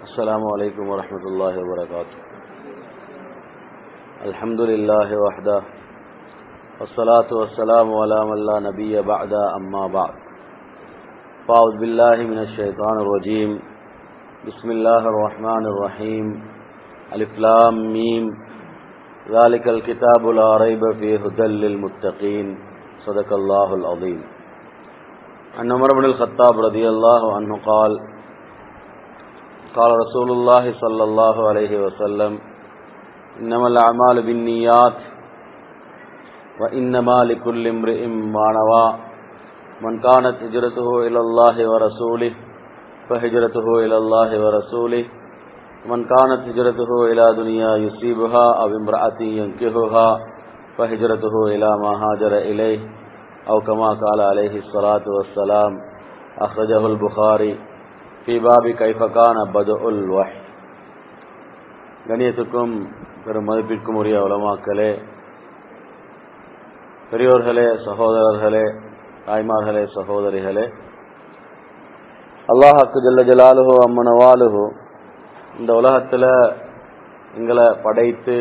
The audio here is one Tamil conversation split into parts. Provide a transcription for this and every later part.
السلام عليكم ورحمة الله وبركاته الحمد لله وحده والصلاة والسلام على من لا نبي بعد أما بعد فأعوذ بالله من الشيطان الرجيم بسم الله الرحمن الرحيم ألف لام ميم ذلك الكتاب لا ريب فيه هدى للمتقين صدق الله العظيم عن عمر بن الخطاب رضي الله عنه قال قال رسول الله صلى الله عليه وسلم إنما الأعمال بالنيات وإنما لكل امرئ ما نوى من كانت هجرته إلى الله ورسوله فهجرته إلى الله ورسوله من كانت هجرته إلى دنيا يصيبها أو امرأة ينكهها فهجرته إلى ما هاجر إليه أو كما قال عليه الصلاة والسلام أخرجه البخاري في باب كيف كان بدء الوحي கணியத்துக்கும் பெரும் மதிப்பிற்கும் உரிய உலமாக்களே பெரியோர்களே சகோதரர்களே தாய்மார்களே சகோதரிகளே அல்லாஹாக்கு ஜல்ல ஜலாலுஹோ அம்மனவாலுஹோ இந்த உலகத்தில் எங்களை படைத்து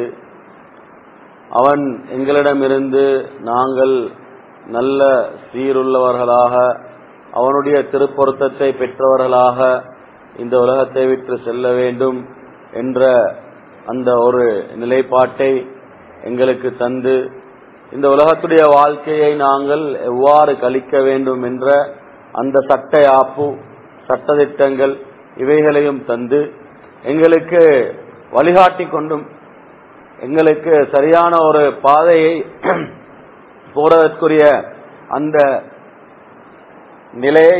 அவன் எங்களிடமிருந்து நாங்கள் நல்ல சீருள்ளவர்களாக அவனுடைய திருப்பொருத்தத்தை பெற்றவர்களாக இந்த உலகத்தை விட்டு செல்ல வேண்டும் என்ற அந்த ஒரு நிலைப்பாட்டை எங்களுக்கு தந்து இந்த உலகத்துடைய வாழ்க்கையை நாங்கள் எவ்வாறு கழிக்க வேண்டும் என்ற அந்த சட்ட ஆப்பு சட்டத்திட்டங்கள் இவைகளையும் தந்து எங்களுக்கு வழிகாட்டி கொண்டும் எங்களுக்கு சரியான ஒரு பாதையை போறதற்குரிய அந்த நிலையை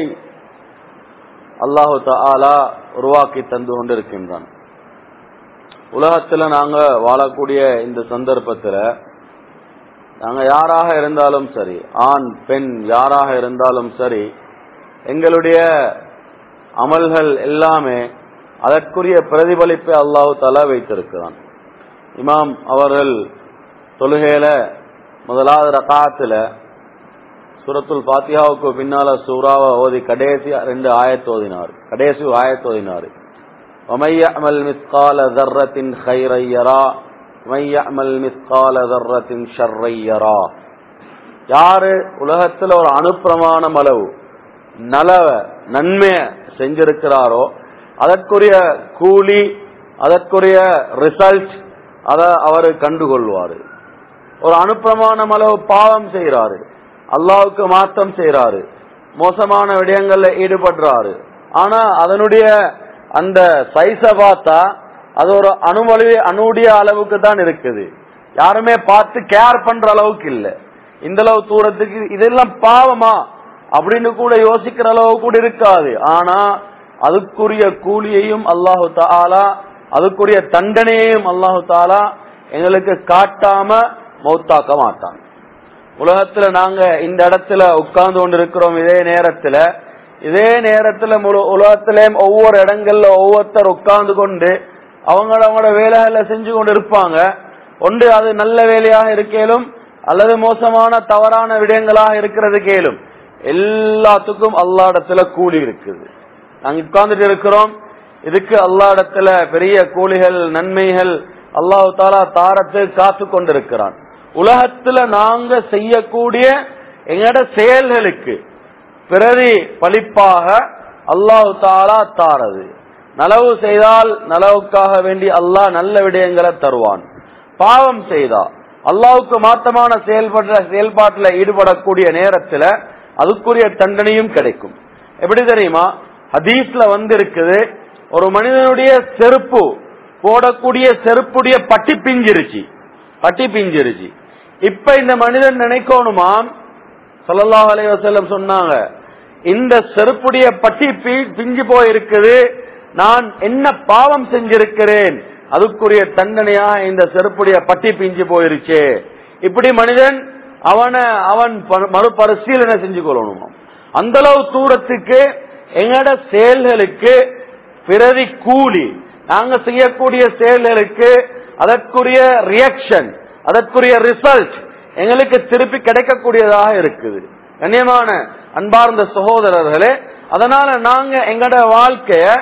அல்லாஹு தாலா உருவாக்கி தந்து கொண்டிருக்கின்றான் உலகத்துல நாங்க வாழக்கூடிய இந்த சந்தர்ப்பத்துல நாங்க யாராக இருந்தாலும் சரி ஆண் பெண் யாராக இருந்தாலும் சரி எங்களுடைய அமல்கள் எல்லாமே அதற்குரிய பிரதிபலிப்பை அல்லாஹு தாலா வைத்திருக்கிறான் இமாம் அவர்கள் தொழுகையில முதலாவது ரகாத்துல சூரத்துல் பாத்தியாவுக்கு பின்னால சூறாவை ஓதி கடைசி ரெண்டு ஆயத்து ஓதினார் கடைசி ஆயத்து ஓதினார் وَمَيَّعْمَلْ مِثْقَالَ ذَرَّةٍ خَيْرًا يَرَى وَمَيَّعْمَلْ مِثْقَالَ ذَرَّةٍ شَرًّا يَرَى யாரு உலகத்துல ஒரு அணுப்பிரமாணம் அளவு நலவ நன்மைய செஞ்சிருக்கிறாரோ அதற்குரிய கூலி அதற்குரிய ரிசல்ட் அத அவரு கண்டுகொள்வாரு ஒரு அணுப்பிரமாணம் அளவு பாவம் செய்யறாரு அல்லாவுக்கு மாத்தம் செய்யறாரு மோசமான விடயங்கள்ல ஈடுபடுறாரு ஆனா அதனுடைய அந்த சைஸ பார்த்தா அது ஒரு அணுமொழி அணுடைய அளவுக்கு தான் இருக்குது யாருமே பார்த்து கேர் பண்ற அளவுக்கு இல்ல இந்த அளவு தூரத்துக்கு இதெல்லாம் பாவமா அப்படின்னு கூட யோசிக்கிற அளவு கூட இருக்காது ஆனா அதுக்குரிய கூலியையும் அல்லாஹு தாலா அதுக்குரிய தண்டனையையும் அல்லாஹு தாலா எங்களுக்கு காட்டாம மௌத்தாக்க மாட்டான் உலகத்துல நாங்க இந்த இடத்துல உட்கார்ந்து கொண்டு இருக்கிறோம் இதே நேரத்துல இதே நேரத்துல முழு உலகத்திலேயும் ஒவ்வொரு இடங்கள்ல ஒவ்வொருத்தர் உட்கார்ந்து கொண்டு அவங்கள அவங்களோட வேலைகளை செஞ்சு கொண்டு இருப்பாங்க ஒன்று அது நல்ல வேலையாக இருக்கேலும் அல்லது மோசமான தவறான விடயங்களாக இருக்கிறது கேளும் எல்லாத்துக்கும் அல்லா இடத்துல கூலி இருக்குது நாங்க உட்கார்ந்துட்டு இருக்கிறோம் இதுக்கு அல்லா இடத்துல பெரிய கூலிகள் நன்மைகள் அல்லாஹு தாலா தாரத்து காத்து கொண்டிருக்கிறான் உலகத்துல நாங்க செய்யக்கூடிய எங்கட செயல்களுக்கு பிரதி பலிப்பாக அல்லாஹு தாலா தாரது நலவு செய்தால் நலவுக்காக வேண்டி அல்லாஹ் நல்ல விடயங்களை தருவான் பாவம் செய்தா அல்லாவுக்கு மாத்தமான செயல்படுற செயல்பாட்டுல ஈடுபடக்கூடிய நேரத்துல அதுக்குரிய தண்டனையும் கிடைக்கும் எப்படி தெரியுமா ஹதீஸ்ல வந்து இருக்குது ஒரு மனிதனுடைய செருப்பு போடக்கூடிய செருப்புடைய பட்டி பிஞ்சிருச்சு பட்டி பிஞ்சிருச்சு இப்ப இந்த மனிதன் நினைக்கணுமாம் சல்லல்லாஹ் அலைவசல்லம் சொன்னாங்க இந்த செருப்புடைய பட்டி பிஞ்சு போயிருக்குது நான் என்ன பாவம் செஞ்சிருக்கிறேன் அதுக்குரிய தண்டனையா இந்த செருப்புடைய பட்டி பிஞ்சு போயிருச்சு இப்படி மனிதன் அவனை அவன் மறுபரிசீலனை செஞ்சு கொள்ளணுமா அந்த அளவு தூரத்துக்கு எங்கட செயல்களுக்கு பிரதி கூலி நாங்க செய்யக்கூடிய செயல்களுக்கு அதற்குரிய ரியாக்ஷன் அதற்குரிய ரிசல்ட் எங்களுக்கு திருப்பி கிடைக்கக்கூடியதாக இருக்குது கண்ணியமான அன்பார்ந்த சகோதரர்களே அதனால நாங்க எங்கட வாழ்க்கைய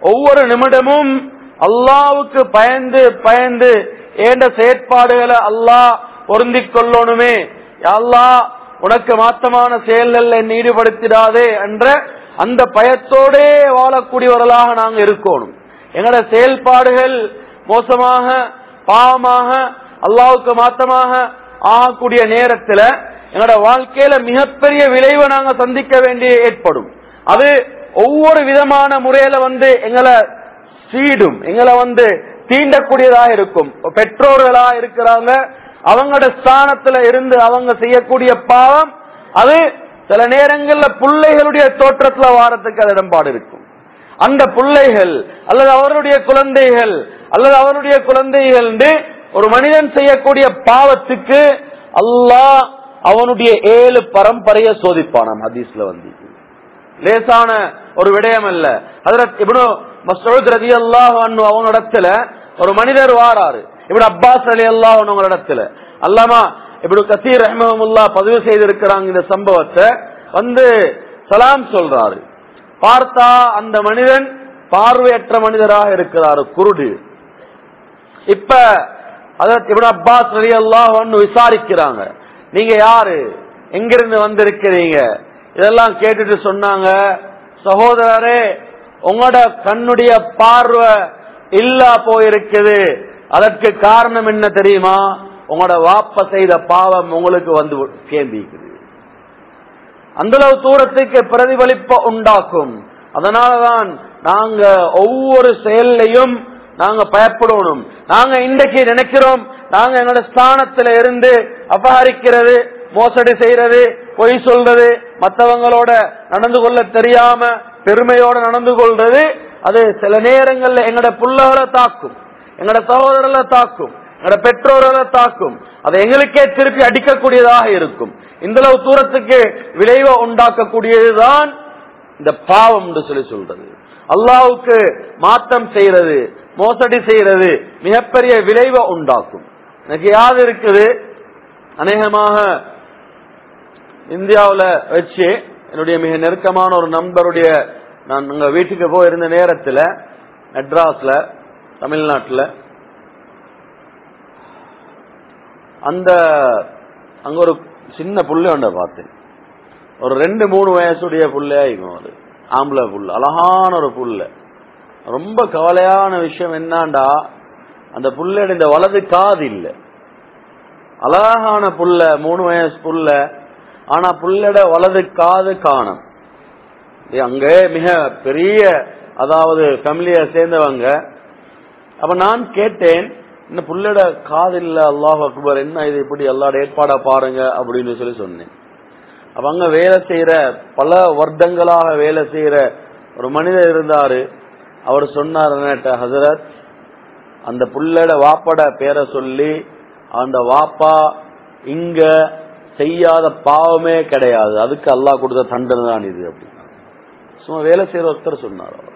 ஒவ்வொரு நிமிடமும் அல்லாவுக்கு பயந்து பயந்து ஏண்ட செயற்பாடுகளை அல்லாஹ் பொருந்திக் கொள்ளணுமே அல்லாஹ் உனக்கு மாத்தமான செயல்கள் என்னை ஈடுபடுத்திடாதே என்ற அந்த பயத்தோடே வாழக்கூடியவர்களாக நாங்க இருக்கணும் எங்களோட செயல்பாடுகள் மோசமாக பாவமாக அல்லாவுக்கு மாத்தமாக ஆகக்கூடிய நேரத்துல எங்களோட வாழ்க்கையில மிகப்பெரிய விளைவை நாங்க சந்திக்க வேண்டிய ஏற்படும் அது ஒவ்வொரு விதமான முறையில வந்து எங்களை சீடும் எங்களை வந்து தீண்டக்கூடியதாக இருக்கும் பெற்றோர்களா இருக்கிறாங்க அவங்களோட ஸ்தானத்துல இருந்து அவங்க செய்யக்கூடிய பாவம் அது சில நேரங்கள்ல பிள்ளைகளுடைய தோற்றத்துல வாரத்துக்கு அது இடம்பாடு இருக்கும் அந்த பிள்ளைகள் அல்லது அவருடைய குழந்தைகள் அல்லது அவருடைய குழந்தைகள் ஒரு மனிதன் செய்யக்கூடிய பாவத்துக்கு அல்லாஹ் அவனுடைய ஏழு பரம்பரைய சோதிப்பானாம் ஹதீஸ்ல வந்து லேசான ஒரு விடயம் அல்ல ஹதரத் இப்னு மஸ்ஊத் ரலியல்லாஹு அன்ஹு அவங்க இடத்துல ஒரு மனிதர் வாராரு இப்னு அப்பாஸ் ரலியல்லாஹு அன்ஹு அவங்க இடத்துல அல்லாமா இப்னு கசீர் ரஹ்மஹுல்லாஹ் பதிவு செய்திருக்கிறாங்க இந்த சம்பவத்தை வந்து சலாம் சொல்றாரு பார்த்தா அந்த மனிதன் பார்வையற்ற மனிதராக இருக்கிறாரு குருடு இப்ப அதற்கு இப்னு அப்பாஸ் ரலியல்லாஹு அன்ஹு விசாரிக்கிறாங்க நீங்க யாரு எங்கிருந்து வந்திருக்கிறீங்க இதெல்லாம் கேட்டுட்டு சொன்னாங்க சகோதரரே உங்களோட கண்ணுடைய பார்வை இல்லா போயிருக்குது அதற்கு காரணம் என்ன தெரியுமா உங்களோட வாப்ப செய்த பாவம் உங்களுக்கு வந்து கேம்பிக்குது அந்த அளவு தூரத்துக்கு பிரதிபலிப்ப உண்டாக்கும் அதனாலதான் நாங்க ஒவ்வொரு செயல்லையும் நாங்க பயப்படணும் நாங்க இன்றைக்கு நினைக்கிறோம் நாங்க எங்களோட ஸ்தானத்துல இருந்து அபகரிக்கிறது மோசடி செய்யறது பொய் சொல்றது மற்றவங்களோட நடந்து கொள்ள தெரியாம பெருமையோட நடந்து கொள்றது அது சில நேரங்கள்ல எங்களோட புள்ளகளை தாக்கும் எங்களோட சகோதரர்களை தாக்கும் எங்களோட பெற்றோர்களை தாக்கும் அது எங்களுக்கே திருப்பி அடிக்கக்கூடியதாக இருக்கும் இந்த அளவு தூரத்துக்கு விளைவை உண்டாக்கக்கூடியதுதான் இந்த பாவம் என்று சொல்லி சொல்றது அல்லாவுக்கு மாற்றம் செய்யறது மோசடி செய்யறது மிகப்பெரிய விளைவை உண்டாக்கும் எனக்கு யாது இருக்குது அநேகமாக இந்தியாவுல வச்சு என்னுடைய மிக நெருக்கமான ஒரு நண்பருடைய நான் உங்க வீட்டுக்கு போயிருந்த நேரத்துல மெட்ராஸ்ல தமிழ்நாட்டுல அந்த அங்க ஒரு சின்ன புள்ளை ஒன்றை பார்த்தேன் ஒரு ரெண்டு மூணு வயசுடைய புள்ளையா இருக்கும் அது ஆம்பளை புள்ள அழகான ஒரு புள்ள ரொம்ப கவலையான விஷயம் என்னண்டா அந்த புள்ளையோட இந்த வலது காது இல்ல அழகான புள்ள மூணு வயசு புள்ள ஆனா புள்ளட வலது காது காணும் அங்க மிக பெரிய அதாவது ஃபேமிலிய சேர்ந்தவங்க அப்ப நான் கேட்டேன் இந்த புள்ளட காது இல்ல அல்லாஹ் அக்பர் என்ன இது இப்படி எல்லாரோட ஏற்பாடா பாருங்க அப்படின்னு சொல்லி சொன்னேன் அப்ப அங்க வேலை செய்யற பல வருடங்களாக வேலை செய்யற ஒரு மனிதர் இருந்தாரு அவர் சொன்னார் ஹசரத் அந்த புள்ளட வாப்பட பேரை சொல்லி அந்த வாப்பா இங்க செய்யாத பாவமே கிடையாது அதுக்கு அல்லாஹ் கொடுத்த தண்டனை தான் இது அப்படின்னு சும்மா வேலை செய்யற ஒருத்தர் சொன்னார் அவர்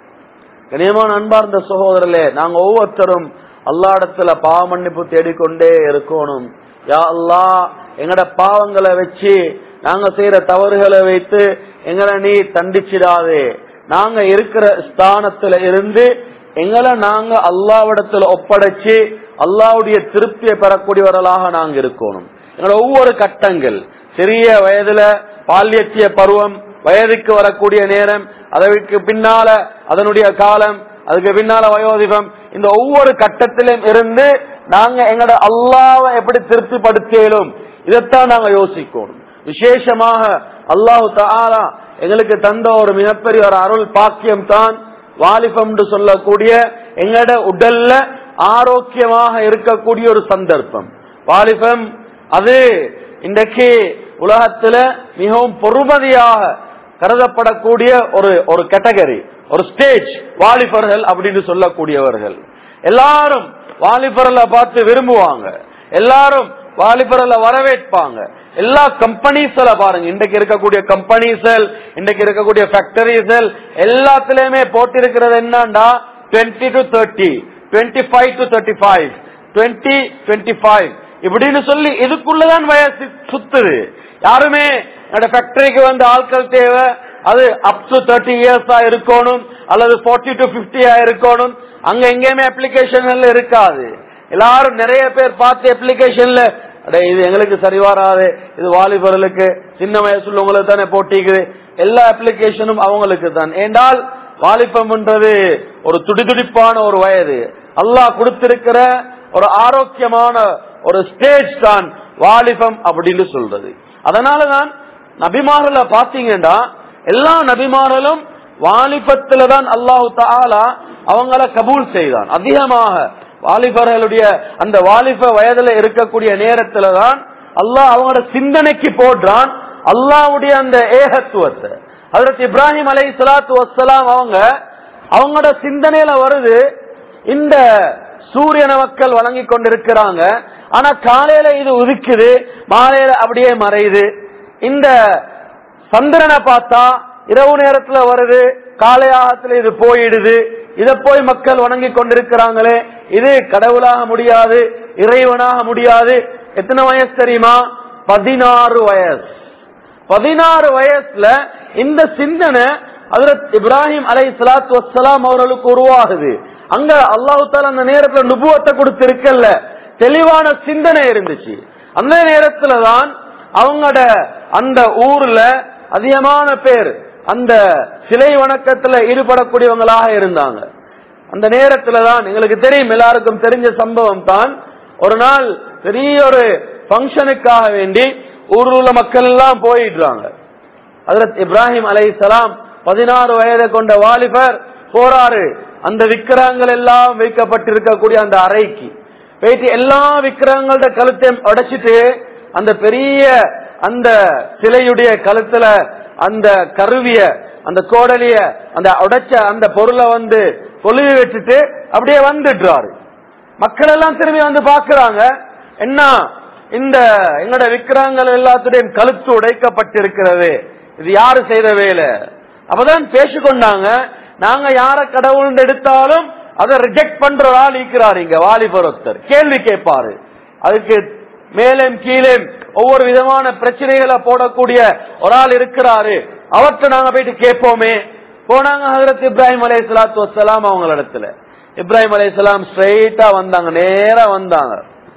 கனியமான அன்பார்ந்த சகோதரர்களே நாங்க ஒவ்வொருத்தரும் அல்லாடத்துல பாவ மன்னிப்பு தேடிக்கொண்டே இருக்கணும் யா அல்லா எங்கட பாவங்களை வச்சு நாங்க செய்யற தவறுகளை வைத்து எங்களை நீ தண்டிச்சிடாதே நாங்க இருக்கிற ஸ்தானத்துல இருந்து எங்களை நாங்க அல்லாவிடத்துல ஒப்படைச்சு அல்லாவுடைய திருப்தியை பெறக்கூடியவர்களாக நாங்க இருக்கணும் எங்களோட ஒவ்வொரு கட்டங்கள் சிறிய வயதுல பால்யத்திய பருவம் வயதுக்கு வரக்கூடிய நேரம் அதற்கு பின்னால அதனுடைய காலம் அதுக்கு பின்னால வயோதிபம் இந்த ஒவ்வொரு கட்டத்திலும் இருந்து நாங்க எங்களோட அல்லாவை எப்படி திருப்திப்படுத்தியலும் இதைத்தான் நாங்க யோசிக்கணும் விசேஷமாக அல்லாஹு தாலா எங்களுக்கு தந்த ஒரு மிகப்பெரிய ஒரு அருள் பாக்கியம் தான் வாலிபம் சொல்லக்கூடிய எங்களோட உடல்ல ஆரோக்கியமாக இருக்கக்கூடிய ஒரு சந்தர்ப்பம் வாலிபம் அது இன்றைக்கு உலகத்துல மிகவும் பொறுமதியாக கருதப்படக்கூடிய ஒரு ஒரு கேட்டகரி ஒரு ஸ்டேஜ் வாலிபர்கள் அப்படின்னு சொல்லக்கூடியவர்கள் எல்லாரும் வாலிபர்களை பார்த்து விரும்புவாங்க எல்லாரும் வாலிபர்களை வரவேற்பாங்க எல்லா கம்பெனிஸ்ல பாருங்க இன்றைக்கு இருக்கக்கூடிய கம்பெனிஸ்கள் இன்றைக்கு இருக்கக்கூடிய ஃபேக்டரிஸ்கள் எல்லாத்துலயுமே போட்டிருக்கிறது என்னண்டா twenty to thirty twenty five to thirty five twenty twenty five இப்படின்னு சொல்லி இதுக்குள்ளதான் வயசு சுத்துது யாருமே என்னோட ஃபேக்டரிக்கு வந்து ஆட்கள் தேவை அது அப் டு தேர்ட்டி இயர்ஸா இருக்கணும் அல்லது ஃபார்ட்டி டு பிப்டியா இருக்கணும் அங்க எங்கேயுமே அப்ளிகேஷன் இருக்காது எல்லாரும் நிறைய பேர் பார்த்து அப்ளிகேஷன்ல அடே இது எங்களுக்கு சரி வராது இது வாலிபர்களுக்கு சின்ன வயசுல உங்களுக்கு தானே போட்டிக்குது எல்லா அப்ளிகேஷனும் அவங்களுக்கு தான் ஏண்டால் வாலிபம்ன்றது ஒரு துடிதுடிப்பான ஒரு வயது அல்லாஹ் கொடுத்திருக்கிற ஒரு ஆரோக்கியமான ஒரு ஸ்டேஜ் தான் வாலிபம் அப்படின்னு சொல்றது அதனாலதான் நபிமார்கள பாத்தீங்கன்னா எல்லா நபிமார்களும் வாலிபத்துல தான் அல்லாஹு தாலா அவங்கள கபூல் செய்தான் அதிகமாக வாலிபர்களுடைய அந்த வாலிப வயதுல இருக்கக்கூடிய நேரத்துல தான் அல்லாஹ் அவங்களோட சிந்தனைக்கு போடுறான் அல்லாவுடைய அந்த ஏகத்துவத்தை அதற்கு இப்ராஹிம் அலை சலாத்து வசலாம் அவங்க அவங்களோட சிந்தனையில வருது இந்த சூரியன மக்கள் வழங்கி கொண்டிருக்கிறாங்க ஆனா காலையில இது உதிக்குது மாலையில அப்படியே மறையுது இந்த சந்திரனை பார்த்தா இரவு நேரத்துல வருது காலையாகத்துல இது போயிடுது இத போய் மக்கள் வணங்கி கொண்டிருக்கிறாங்களே இது கடவுளாக முடியாது இறைவனாக முடியாது எத்தனை வயசு தெரியுமா பதினாறு வயசு பதினாறு வயசுல இந்த சிந்தனை ஹஜரத் இப்ராஹிம் அலை சலாத்து வசலாம் அவர்களுக்கு உருவாகுது அங்க அல்லாஹு தாலா அந்த நேரத்துல நுபுவத்தை கொடுத்திருக்கல தெளிவான சிந்தனை இருந்துச்சு அந்த நேரத்துல தான் அவங்களோட அந்த ஊர்ல அதிகமான பேர் அந்த சிலை வணக்கத்துல ஈடுபடக்கூடியவங்களாக இருந்தாங்க அந்த நேரத்துல தான் எங்களுக்கு தெரியும் எல்லாருக்கும் தெரிஞ்ச சம்பவம் தான் ஒரு நாள் பெரிய ஒரு பங்கனுக்காக வேண்டி ஊரில் உள்ள மக்கள் எல்லாம் போயிடுறாங்க ஹஜரத் இப்ராஹிம் அலை சலாம் பதினாறு வயதை கொண்ட வாலிபர் போறாரு அந்த விக்கிரகங்கள் எல்லாம் வைக்கப்பட்டிருக்கக்கூடிய அந்த அறைக்கு போயிட்டு எல்லா விக்கிரகங்களோட கழுத்தை உடைச்சிட்டு அந்த பெரிய அந்த சிலையுடைய கழுத்துல அந்த கருவிய அந்த கோடலிய அந்த உடைச்ச அந்த பொருளை வந்து கொழுவி வச்சுட்டு அப்படியே வந்துடுறாரு மக்கள் எல்லாம் திரும்பி வந்து பாக்குறாங்க என்ன இந்த எங்கட விக்கிரகங்கள் எல்லாத்துடையும் கழுத்து உடைக்கப்பட்டிருக்கிறது இது யாரு செய்த வேலை அப்பதான் பேசிக்கொண்டாங்க நாங்க யார கடவுள் எடுத்தாலும் அதை ரிஜெக்ட் பண்ற ஆள் இருக்கிறார் இங்க வாலிபர் ஒருத்தர் கேள்வி கேட்பாரு அதுக்கு மேலும் கீழே ஒவ்வொரு விதமான பிரச்சனைகளை போடக்கூடிய ஒரு ஆள் இருக்கிறாரு அவர்கிட்ட நாங்க போயிட்டு கேட்போமே போனாங்க ஹசரத் இப்ராஹிம் அலை சலாத்து வசலாம் அவங்க இடத்துல இப்ராஹிம் அலை சலாம் ஸ்ட்ரைட்டா வந்தாங்க நேரா வந்தாங்க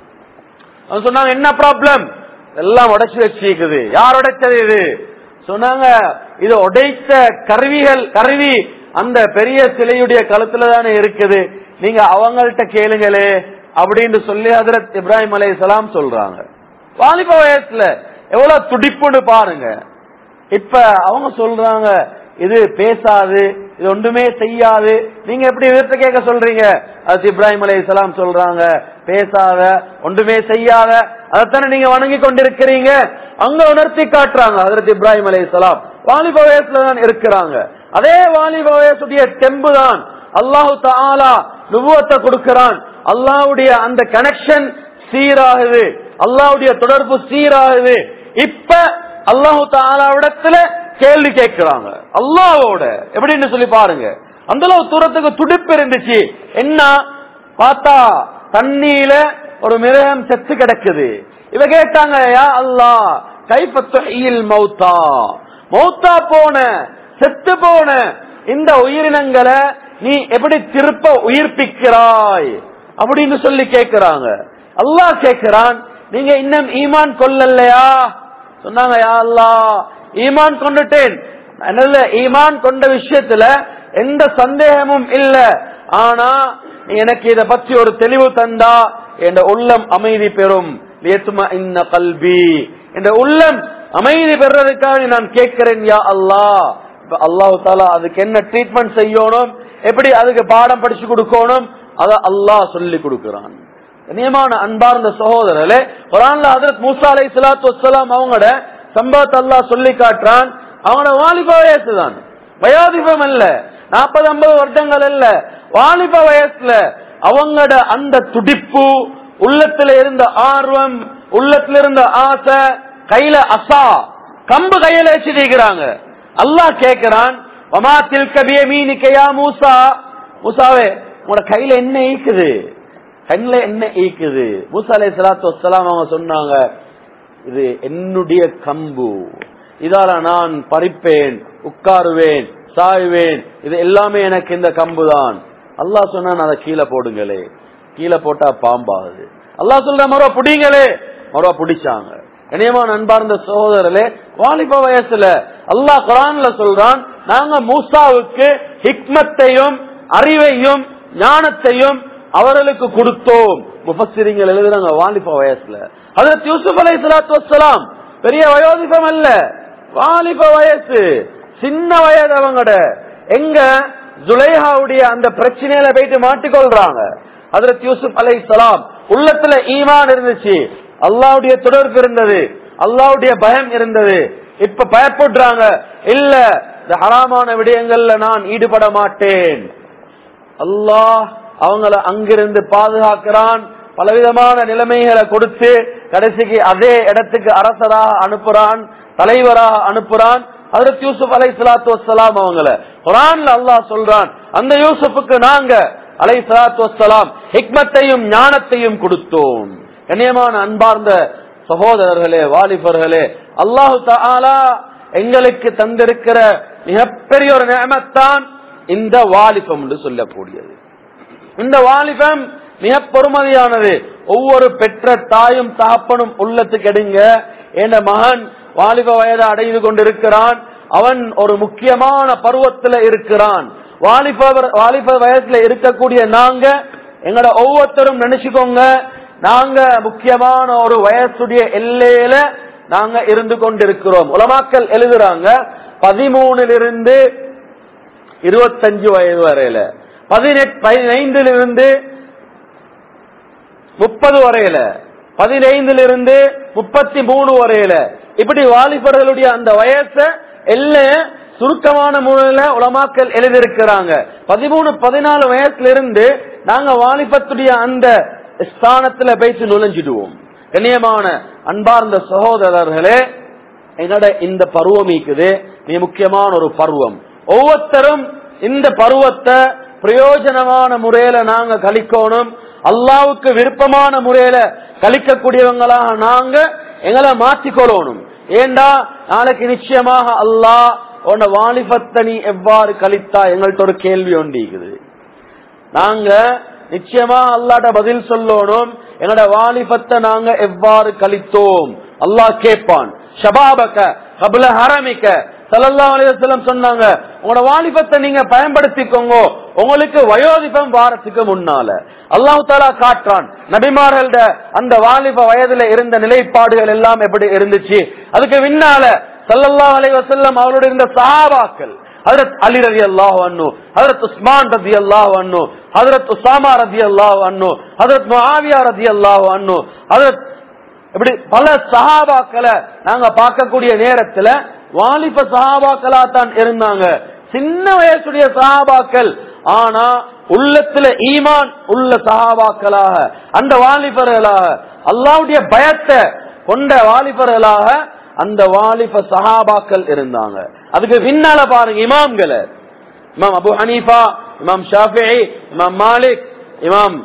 அவங்க சொன்னாங்க என்ன ப்ராப்ளம் எல்லாம் உடைச்சு வச்சிருக்குது யார் உடைச்சது இது சொன்னாங்க இது உடைத்த கருவிகள் கருவி அந்த பெரிய சிலையுடைய கழுத்துல தானே இருக்குது நீங்க அவங்கள்ட்ட கேளுங்களே அப்படின்னு சொல்லி ஹதரத் இப்ராஹிம் அலை சலாம் சொல்றாங்க வாலிப வயசுல எவ்வளவு துடிப்புன்னு பாருங்க இப்ப அவங்க சொல்றாங்க இது பேசாது இது ஒன்றுமே செய்யாது நீங்க எப்படி விருத்த கேட்க சொல்றீங்க அது இப்ராஹிம் அலை சலாம் சொல்றாங்க பேசாத ஒன்றுமே செய்யாத அதைத்தானே நீங்க வணங்கி கொண்டிருக்கிறீங்க அங்க உணர்த்தி காட்டுறாங்க அதற்கு இப்ராஹிம் அலை சலாம் வாலிப வயசுல தான் இருக்கிறாங்க அதே வாலிப வயசுடைய தெம்பு தான் அல்லாஹு தாலா நுபுவத்தை கொடுக்கிறான் அல்லாவுடைய அந்த கனெக்ஷன் சீராகுது அல்லாவுடைய தொடர்பு சீராகுது இப்ப அல்லாஹு தாலாவிடத்துல கேள்வி கேட்கிறாங்க அல்லாவோட எப்படின்னு சொல்லி பாருங்க அந்த அளவு தூரத்துக்கு துடிப்பு இருந்துச்சு என்ன பார்த்தா தண்ணியில ஒரு மிருகம் செத்து கிடக்குது இவ கேட்டாங்க யா அல்லா கைப்பத்தில் மௌத்தா மௌத்தா போன செத்து போன இந்த உயிரினங்களை நீ எப்படி திருப்ப உயிர்ப்பிக்கிறாய் அப்படின்னு சொல்லி கேட்கிறாங்க அல்லாஹ் கேட்கிறான் நீங்க இன்னும் ஈமான் கொள்ளலையா சொன்னாங்க யா அல்லா ஈமான் கொண்டுட்டேன் அதனால ஈமான் கொண்ட விஷயத்துல எந்த சந்தேகமும் இல்ல ஆனா நீ எனக்கு இத பற்றி ஒரு தெளிவு தந்தா என் உள்ளம் அமைதி பெறும் இன்ன கல்வி என்ற உள்ளம் அமைதி பெறதுக்காக நான் கேட்கிறேன் யா அல்லா இப்ப அல்லாஹு தாலா அதுக்கு என்ன ட்ரீட்மெண்ட் செய்யணும் எப்படி அதுக்கு பாடம் படிச்சு கொடுக்கணும் அத அல்லாஹ் சொல்லி கொடுக்கிறான் கண்ணியமான அன்பார்ந்த சகோதரர்களே குரான்ல ஹதரத் மூசா அலை சலாத்து வசலாம் அவங்களோட சம்பவத்தை அல்லாஹ் சொல்லி காட்டுறான் அவனோட வாலிப வயசு தான் வயோதிபம் அல்ல நாற்பது ஐம்பது வருடங்கள் அல்ல வாலிப வயசுல அவங்களோட அந்த துடிப்பு உள்ளத்துல இருந்த ஆர்வம் உள்ளத்துல இருந்த ஆசை கையில அசா கம்பு கையில வச்சிருக்கிறாங்க அல்லாஹ் கேக்குறான் வமா தில்கபிய மீனிக்கையா மூசா மூசாவே உங்களோட கையில என்ன ஈக்குது கண்ணில் என்ன ஈக்குது மூசா அலை சலாத்து வசலாம் அவங்க சொன்னாங்க இது என்னுடைய கம்பு இதால நான் பறிப்பேன் உட்காருவேன் சாய்வேன் இது எல்லாமே எனக்கு இந்த கம்பு தான் அல்லாஹ் சொன்னா அதை கீழே போடுங்களே கீழே போட்டா பாம்பாகுது அல்லாஹ் சொல்ற மரோ புடிங்களே மரோ புடிச்சாங்க இணையமான அன்பார்ந்த சகோதரர்களே வாலிப வயசுல அல்லாஹ் குரான்ல சொல்றான் நாங்க மூசாவுக்கு ஹிக்மத்தையும் அறிவையும் ஞானத்தையும் அவர்களுக்கு கொடுத்தோம் முஃபஸ்ஸிரிங்கள் எழுதுறாங்க வாலிப வயசுல அதற்கு யூசுப் அலை சலாத்து வசலாம் பெரிய வயோதிபம் அல்ல வாலிப வயசு சின்ன வயது அவங்கட எங்க ஜுலைஹாவுடைய அந்த பிரச்சனையில போயிட்டு மாட்டிக்கொள்றாங்க அதற்கு யூசுப் அலை சலாம் உள்ளத்துல ஈமான் இருந்துச்சு அல்லாவுடைய தொடர்பு இருந்தது அல்லாவுடைய பயம் இருந்தது இப்ப பயப்படுறாங்க இல்ல இந்த ஹராமான விடயங்கள்ல நான் ஈடுபட மாட்டேன் அல்லாஹ் அவங்கள அங்கிருந்து பாதுகாக்கிறான் பலவிதமான நிலைமைகளை கொடுத்து கடைசிக்கு அதே இடத்துக்கு அரசராக அனுப்புறான் தலைவராக அனுப்புறான் அதற்கு யூசுப் அலை சலாத்து வசலாம் அவங்கள குரான்ல அல்லாஹ் சொல்றான் அந்த யூசுப்புக்கு நாங்க அலை சலாத்து வசலாம் ஹிக்மத்தையும் ஞானத்தையும் கொடுத்தோம் கண்ணியமான அன்பார்ந்த சகோதரர்களே வாலிபர்களே அல்லாஹு தாலா எங்களுக்கு தந்திருக்கிற மிகப்பெரிய ஒரு நியமத்தான் இந்த வாலிபம் என்று சொல்லக்கூடியது இந்த வாலிபம் மிக பொறுமதியானது ஒவ்வொரு பெற்ற தாயும் தகப்பனும் உள்ளத்துக்கு எடுங்க என் மகன் வாலிப வயதை அடைந்து கொண்டிருக்கிறான் அவன் ஒரு முக்கியமான பருவத்துல இருக்கிறான் வாலிப வாலிப வயசுல இருக்கக்கூடிய நாங்க எங்கட ஒவ்வொருத்தரும் நினைச்சுக்கோங்க நாங்க முக்கியமான ஒரு வயசுடைய எல்லையில நாங்க இருந்து கொண்டிருக்கிறோம் உலமாக்கல் எழுதுறாங்க பதிமூணிலிருந்து இருபத்தஞ்சு வயது வரையில பதினெட்டு பதினைந்திலிருந்து முப்பது வரையில பதினைந்திலிருந்து முப்பத்தி மூணு வரையில இப்படி வாலிபர்களுடைய அந்த வயச எல்லைய சுருக்கமான முறையில உலமாக்கல் எழுதியிருக்கிறாங்க பதிமூணு பதினாலு வயசுல இருந்து நாங்க வாலிபத்துடைய அந்த ஸ்தானத்துல பேசி நுழைஞ்சிடுவோம் கண்ணியமான அன்பார்ந்த சகோதரர்களே என்னோட இந்த பருவம் இருக்குது மிக முக்கியமான ஒரு பருவம் ஒவ்வொருத்தரும் இந்த பருவத்தை பிரயோஜனமான முறையில நாங்க கழிக்கணும் அல்லாவுக்கு விருப்பமான முறையில கழிக்கக்கூடியவங்களாக நாங்க எங்களை மாற்றிக்கொள்ளணும் ஏண்டா நாளைக்கு நிச்சயமாக அல்லாஹ் உன்ன வாலிபத்தை நீ எவ்வாறு கழித்தா எங்கள்கிட்ட ஒரு கேள்வி ஒண்டிக்குது நாங்க நிச்சயமா அல்லாட்ட பதில் சொல்லணும் எங்களோட வாலிபத்தை நாங்க எவ்வாறு கழித்தோம் அல்லாஹ் கேட்பான் ஷபாபக்க கபுல ஹரமிக்க சல்லல்லா அலிவசல்லம் சொன்னாங்க உங்களோட வாலிபத்தை நீங்க பயன்படுத்திக்கோங்க உங்களுக்கு வயோதிபம் வாரத்துக்கு முன்னால அல்லாஹு தாலா காட்டுறான் நபிமார்கள அந்த வாலிப வயதுல இருந்த நிலைப்பாடுகள் எல்லாம் எப்படி இருந்துச்சு அதுக்கு பின்னால சல்லல்லா அலி வசல்லம் அவரோட இருந்த சஹாபாக்கள் ஹதரத் அலி ரதி அல்லாஹ் அண்ணு ஹதரத் உஸ்மான் ரதி அல்லாஹ் அண்ணு ஹதரத் உசாமா ரதி அல்லாஹ் அண்ணு ஹதரத் முஆவியா ரதி அல்லாஹ் அண்ணு ஹதரத் இப்படி பல சஹாபாக்களை நாங்க பார்க்கக்கூடிய நேரத்துல வாலிப சஹாபாக்களா தான் இருந்தாங்க சின்ன வயசுடைய சஹாபாக்கள் ஆனா உள்ளத்துல ஈமான் உள்ள சஹாபாக்களாக அந்த வாலிபர்களாக அல்லாவுடைய பயத்தை கொண்ட வாலிபர்களாக அந்த வாலிப சஹாபாக்கள் இருந்தாங்க அதுக்கு பின்னால பாருங்க இமாம்களை இமாம் அபு ஹனீஃபா இமாம் ஷாஃபி இமாம் மாலிக் இமாம்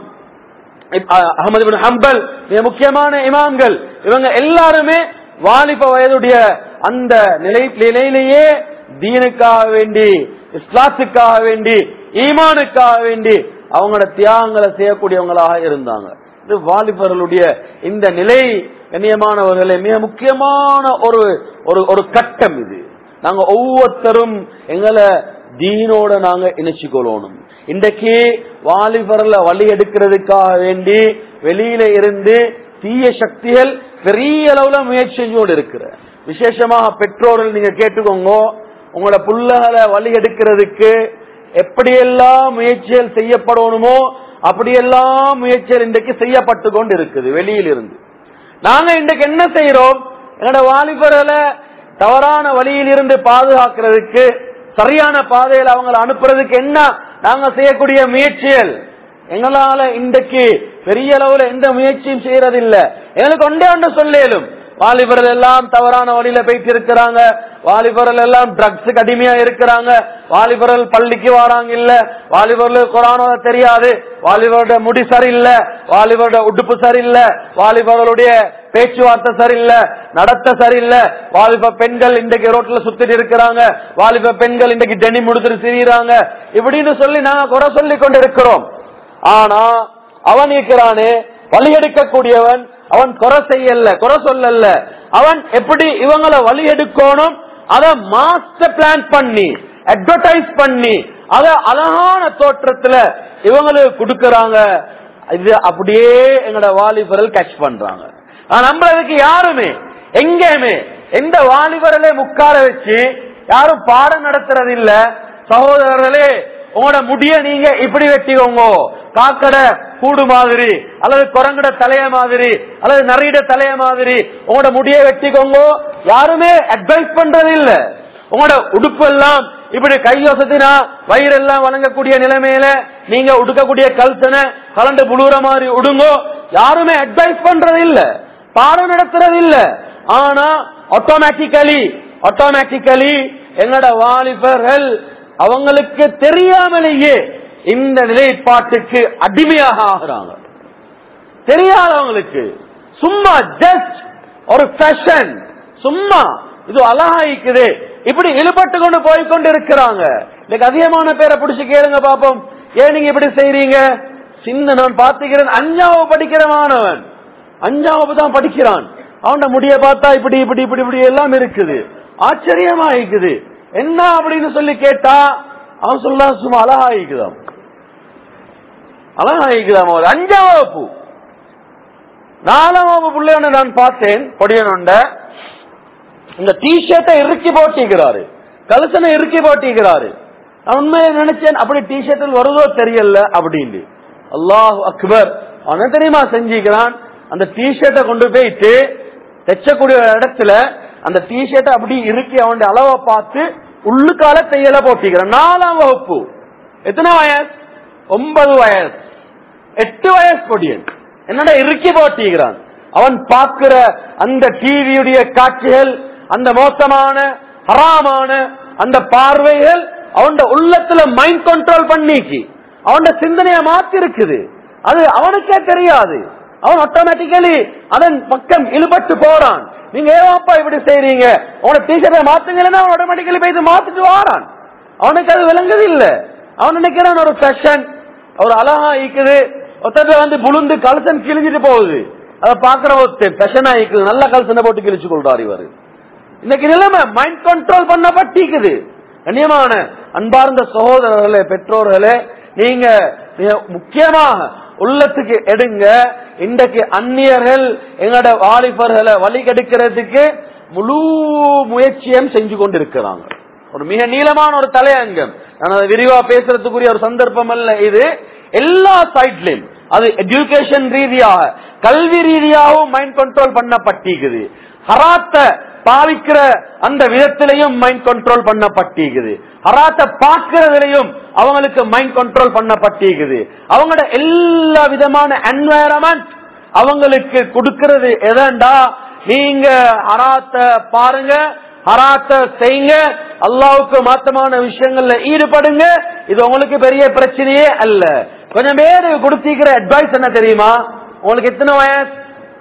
அகமது பின் ஹம்பல் மிக முக்கியமான இமாம்கள் இவங்க எல்லாருமே வாலிப வயதுடைய அந்த நிலை நிலையிலேயே தீனுக்காக வேண்டி இஸ்லாத்துக்காக வேண்டி ஈமானுக்காக வேண்டி அவங்களோட தியாகங்களை செய்யக்கூடியவங்களாக இருந்தாங்க இது வாலிபர்களுடைய இந்த நிலை கண்ணியமானவர்களே மிக முக்கியமான ஒரு ஒரு ஒரு கட்டம் இது நாங்க ஒவ்வொருத்தரும் எங்களை தீனோட நாங்க இணைச்சுக்கொள்ளணும் இன்றைக்கு வாலிபர்ல வழி எடுக்கிறதுக்காக வேண்டி வெளியில இருந்து தீய சக்திகள் பெரிய அளவுல முயற்சி செஞ்சோடு இருக்கிற விசேஷமாக பெற்றோர்கள் நீங்க கேட்டுக்கோங்க உங்களோட புள்ளகளை வழி எடுக்கிறதுக்கு எப்படியெல்லாம் முயற்சிகள் செய்யப்படணுமோ அப்படியெல்லாம் முயற்சிகள் இன்றைக்கு செய்யப்பட்டு கொண்டு இருக்குது வெளியில் இருந்து நாங்க இன்றைக்கு என்ன செய்யறோம் என்னோட வாலிபர்களை தவறான வழியில் இருந்து பாதுகாக்கிறதுக்கு சரியான பாதையில் அவங்களை அனுப்புறதுக்கு என்ன நாங்க செய்யக்கூடிய முயற்சிகள் எங்களால இன்றைக்கு பெரிய அளவுல எந்த முயற்சியும் செய்யறதில்ல எங்களுக்கு ஒன்றே ஒன்று சொல்லேலும் வாலிபர்கள் எல்லாம் தவறான வழியில போயிட்டு இருக்கிறாங்க வாலிபர்கள் எல்லாம் ட்ரக்ஸுக்கு அடிமையா இருக்கிறாங்க வாலிபர்கள் பள்ளிக்கு வராங்க இல்ல வாலிபர்கள் குரானோ தெரியாது வாலிபருடைய முடி சரியில்லை வாலிபருடைய உடுப்பு சரியில்லை வாலிபர்களுடைய பேச்சுவார்த்தை சரியில்லை நடத்த சரியில்லை வாலிப பெண்கள் இன்றைக்கு ரோட்ல சுத்திட்டு இருக்கிறாங்க வாலிப பெண்கள் இன்றைக்கு டெனி முடித்துட்டு திரியிறாங்க இப்படின்னு சொல்லி நாங்க குறை சொல்லி கொண்டு இருக்கிறோம் ஆனா அவன் இருக்கிறானே வழி எடுக்கக்கூடியவன் அவன் குறை செய்யல குறை சொல்லல அவன் எப்படி இவங்களை வழி எடுக்கணும் அத மாஸ்டர் பிளான் பண்ணி அட்வர்டைஸ் பண்ணி அத அழகான தோற்றத்துல இவங்களுக்கு கொடுக்கறாங்க இது அப்படியே எங்கட வாலிபர்கள் கேட்ச் பண்றாங்க ஆனா நம்புறதுக்கு யாருமே எங்கேயுமே எந்த வாலிபரலே முக்கால வச்சு யாரும் பாடம் நடத்துறது இல்ல சகோதரர்களே உங்களோட முடிய நீங்க இப்படி வெட்டிக்கோங்க காக்கட கூடு மாதிரி அல்லது குரங்கட தலைய மாதிரி அல்லது நரியிட தலைய மாதிரி உங்களோட முடிய வெட்டிக்கோங்க யாருமே அட்வைஸ் பண்றது இல்ல உங்களோட உடுப்பு எல்லாம் இப்படி கையோசத்தினா வயிறெல்லாம் வழங்கக்கூடிய நிலைமையில நீங்க உடுக்கக்கூடிய கல்சனை கலண்டு புழுற மாதிரி உடுங்கோ யாருமே அட்வைஸ் பண்றது இல்ல பாடம் நடத்துறது இல்ல ஆனா ஆட்டோமேட்டிக்கலி ஆட்டோமேட்டிக்கலி எங்களோட வாலிபர்கள் அவங்களுக்கு தெரியாமலேயே இந்த நிலைப்பாட்டுக்கு அடிமையாக ஆகுறாங்க தெரியாதவங்களுக்கு சும்மா ஜஸ்ட் ஒரு ஃபேஷன் சும்மா இது அழகாயிக்குது இப்படி இழுபட்டு கொண்டு போய் கொண்டு இருக்கிறாங்க இன்னைக்கு அதிகமான பேரை பிடிச்சு கேளுங்க பாப்போம் ஏன் நீங்க இப்படி செய்றீங்க சின்ன நான் பாத்துக்கிறேன் அஞ்சாவது படிக்கிற மாணவன் அஞ்சாவது தான் படிக்கிறான் அவன் முடிய பார்த்தா இப்படி இப்படி இப்படி இப்படி எல்லாம் இருக்குது ஆச்சரியமா இருக்குது என்ன அப்படின்னு சொல்லி கேட்டா அவன் சொல்ல சும்மா அழகாயிக்குதாம் அழகாயிக்குதாம் ஒரு அஞ்சாம் வகுப்பு நாலாம் வகுப்பு பிள்ளையோட நான் பார்த்தேன் பொடியனொண்ட இந்த டிஷர்ட்டை இறுக்கி போட்டிக்கிறாரு கலசனை இறுக்கி போட்டிக்கிறாரு நான் உண்மையை நினைச்சேன் அப்படி டிஷர்ட்டில் வருதோ தெரியல அப்படின்னு அல்லாஹ் அக்பர் அவன் தெரியுமா செஞ்சுக்கிறான் அந்த டிஷர்ட்டை கொண்டு போயிட்டு தைச்சக்கூடிய இடத்துல அந்த டிஷர்ட்டை அப்படி இறுக்கி அவன் அளவை பார்த்து உள்ளுக்கால தையல போட்டிக்கிறான் நாலாம் வகுப்பு எத்தனை வயசு ஒன்பது வயசு எட்டு வயசு பொடியன் என்னடா இறுக்கி போட்டிக்கிறான் அவன் பார்க்கிற அந்த டிவியுடைய காட்சிகள் அந்த மோசமான ஹராமான அந்த பார்வைகள் அவன் உள்ளத்துல மைண்ட் கண்ட்ரோல் பண்ணிக்கு அவன் சிந்தனைய மாத்தி இருக்குது அது அவனுக்கே தெரியாது அவன் ஆட்டோமேட்டிக்கலி அதன் பக்கம் இழுபட்டு போறான் நீங்க ஏவாப்பா இப்படி செய்றீங்க அவன டீச்சரை மாத்துங்கன்னா அவன் ஆட்டோமேட்டிக்கலி போய் மாத்திட்டு வாரான் அவனுக்கு அது விளங்குது இல்ல அவன் நினைக்கிறான் ஒரு ஃபேஷன் ஒரு அழகா இருக்குது ஒருத்தர் வந்து புழுந்து கலசன் கிழிஞ்சிட்டு போகுது அதை பாக்குற ஒருத்தர் ஃபேஷனா இருக்குது நல்ல கலசனை போட்டு கிழிச்சு கொள்றாரு இவரு இன்னைக்கு நிலைமை மைண்ட் கண்ட்ரோல் பண்ணப்பட்டிருக்குது கண்ணியமான அன்பார்ந்த சகோதரர்களே பெற்றோர்களே நீங்க மிக முக்கியமாக உள்ளத்துக்கு எடுங்க இன்றைக்கு அந்நியர்கள் எங்களோட வாலிபர்களை வழி கெடுக்கிறதுக்கு முழு முயற்சியும் செஞ்சு கொண்டிருக்கிறாங்க ஒரு மிக நீளமான ஒரு தலையங்கம் நான் அதை விரிவா பேசுறதுக்குரிய ஒரு சந்தர்ப்பம் அல்ல இது எல்லா சைட்லயும் அது எஜுகேஷன் ரீதியாக கல்வி ரீதியாகவும் மைண்ட் கண்ட்ரோல் பண்ணப்பட்டிருக்குது ஹராத்த பாவிக்கிற அந்த விதத்திலையும் மைண்ட் கண்ட்ரோல் பண்ணப்பட்டிருக்குது ஹராத்த பார்க்கிறதுலையும் அவங்களுக்கு மைண்ட் கண்ட்ரோல் பண்ணப்பட்டிருக்குது அவங்களோட எல்லா விதமான என்வாயரமெண்ட் அவங்களுக்கு கொடுக்கிறது எதண்டா நீங்க ஹராத்த பாருங்க ஹராத்த செய்யுங்க அல்லாவுக்கு மாத்தமான விஷயங்கள்ல ஈடுபடுங்க இது உங்களுக்கு பெரிய பிரச்சனையே அல்ல கொஞ்சம் பேரு கொடுத்திருக்கிற அட்வைஸ் என்ன தெரியுமா உங்களுக்கு எத்தனை வயசு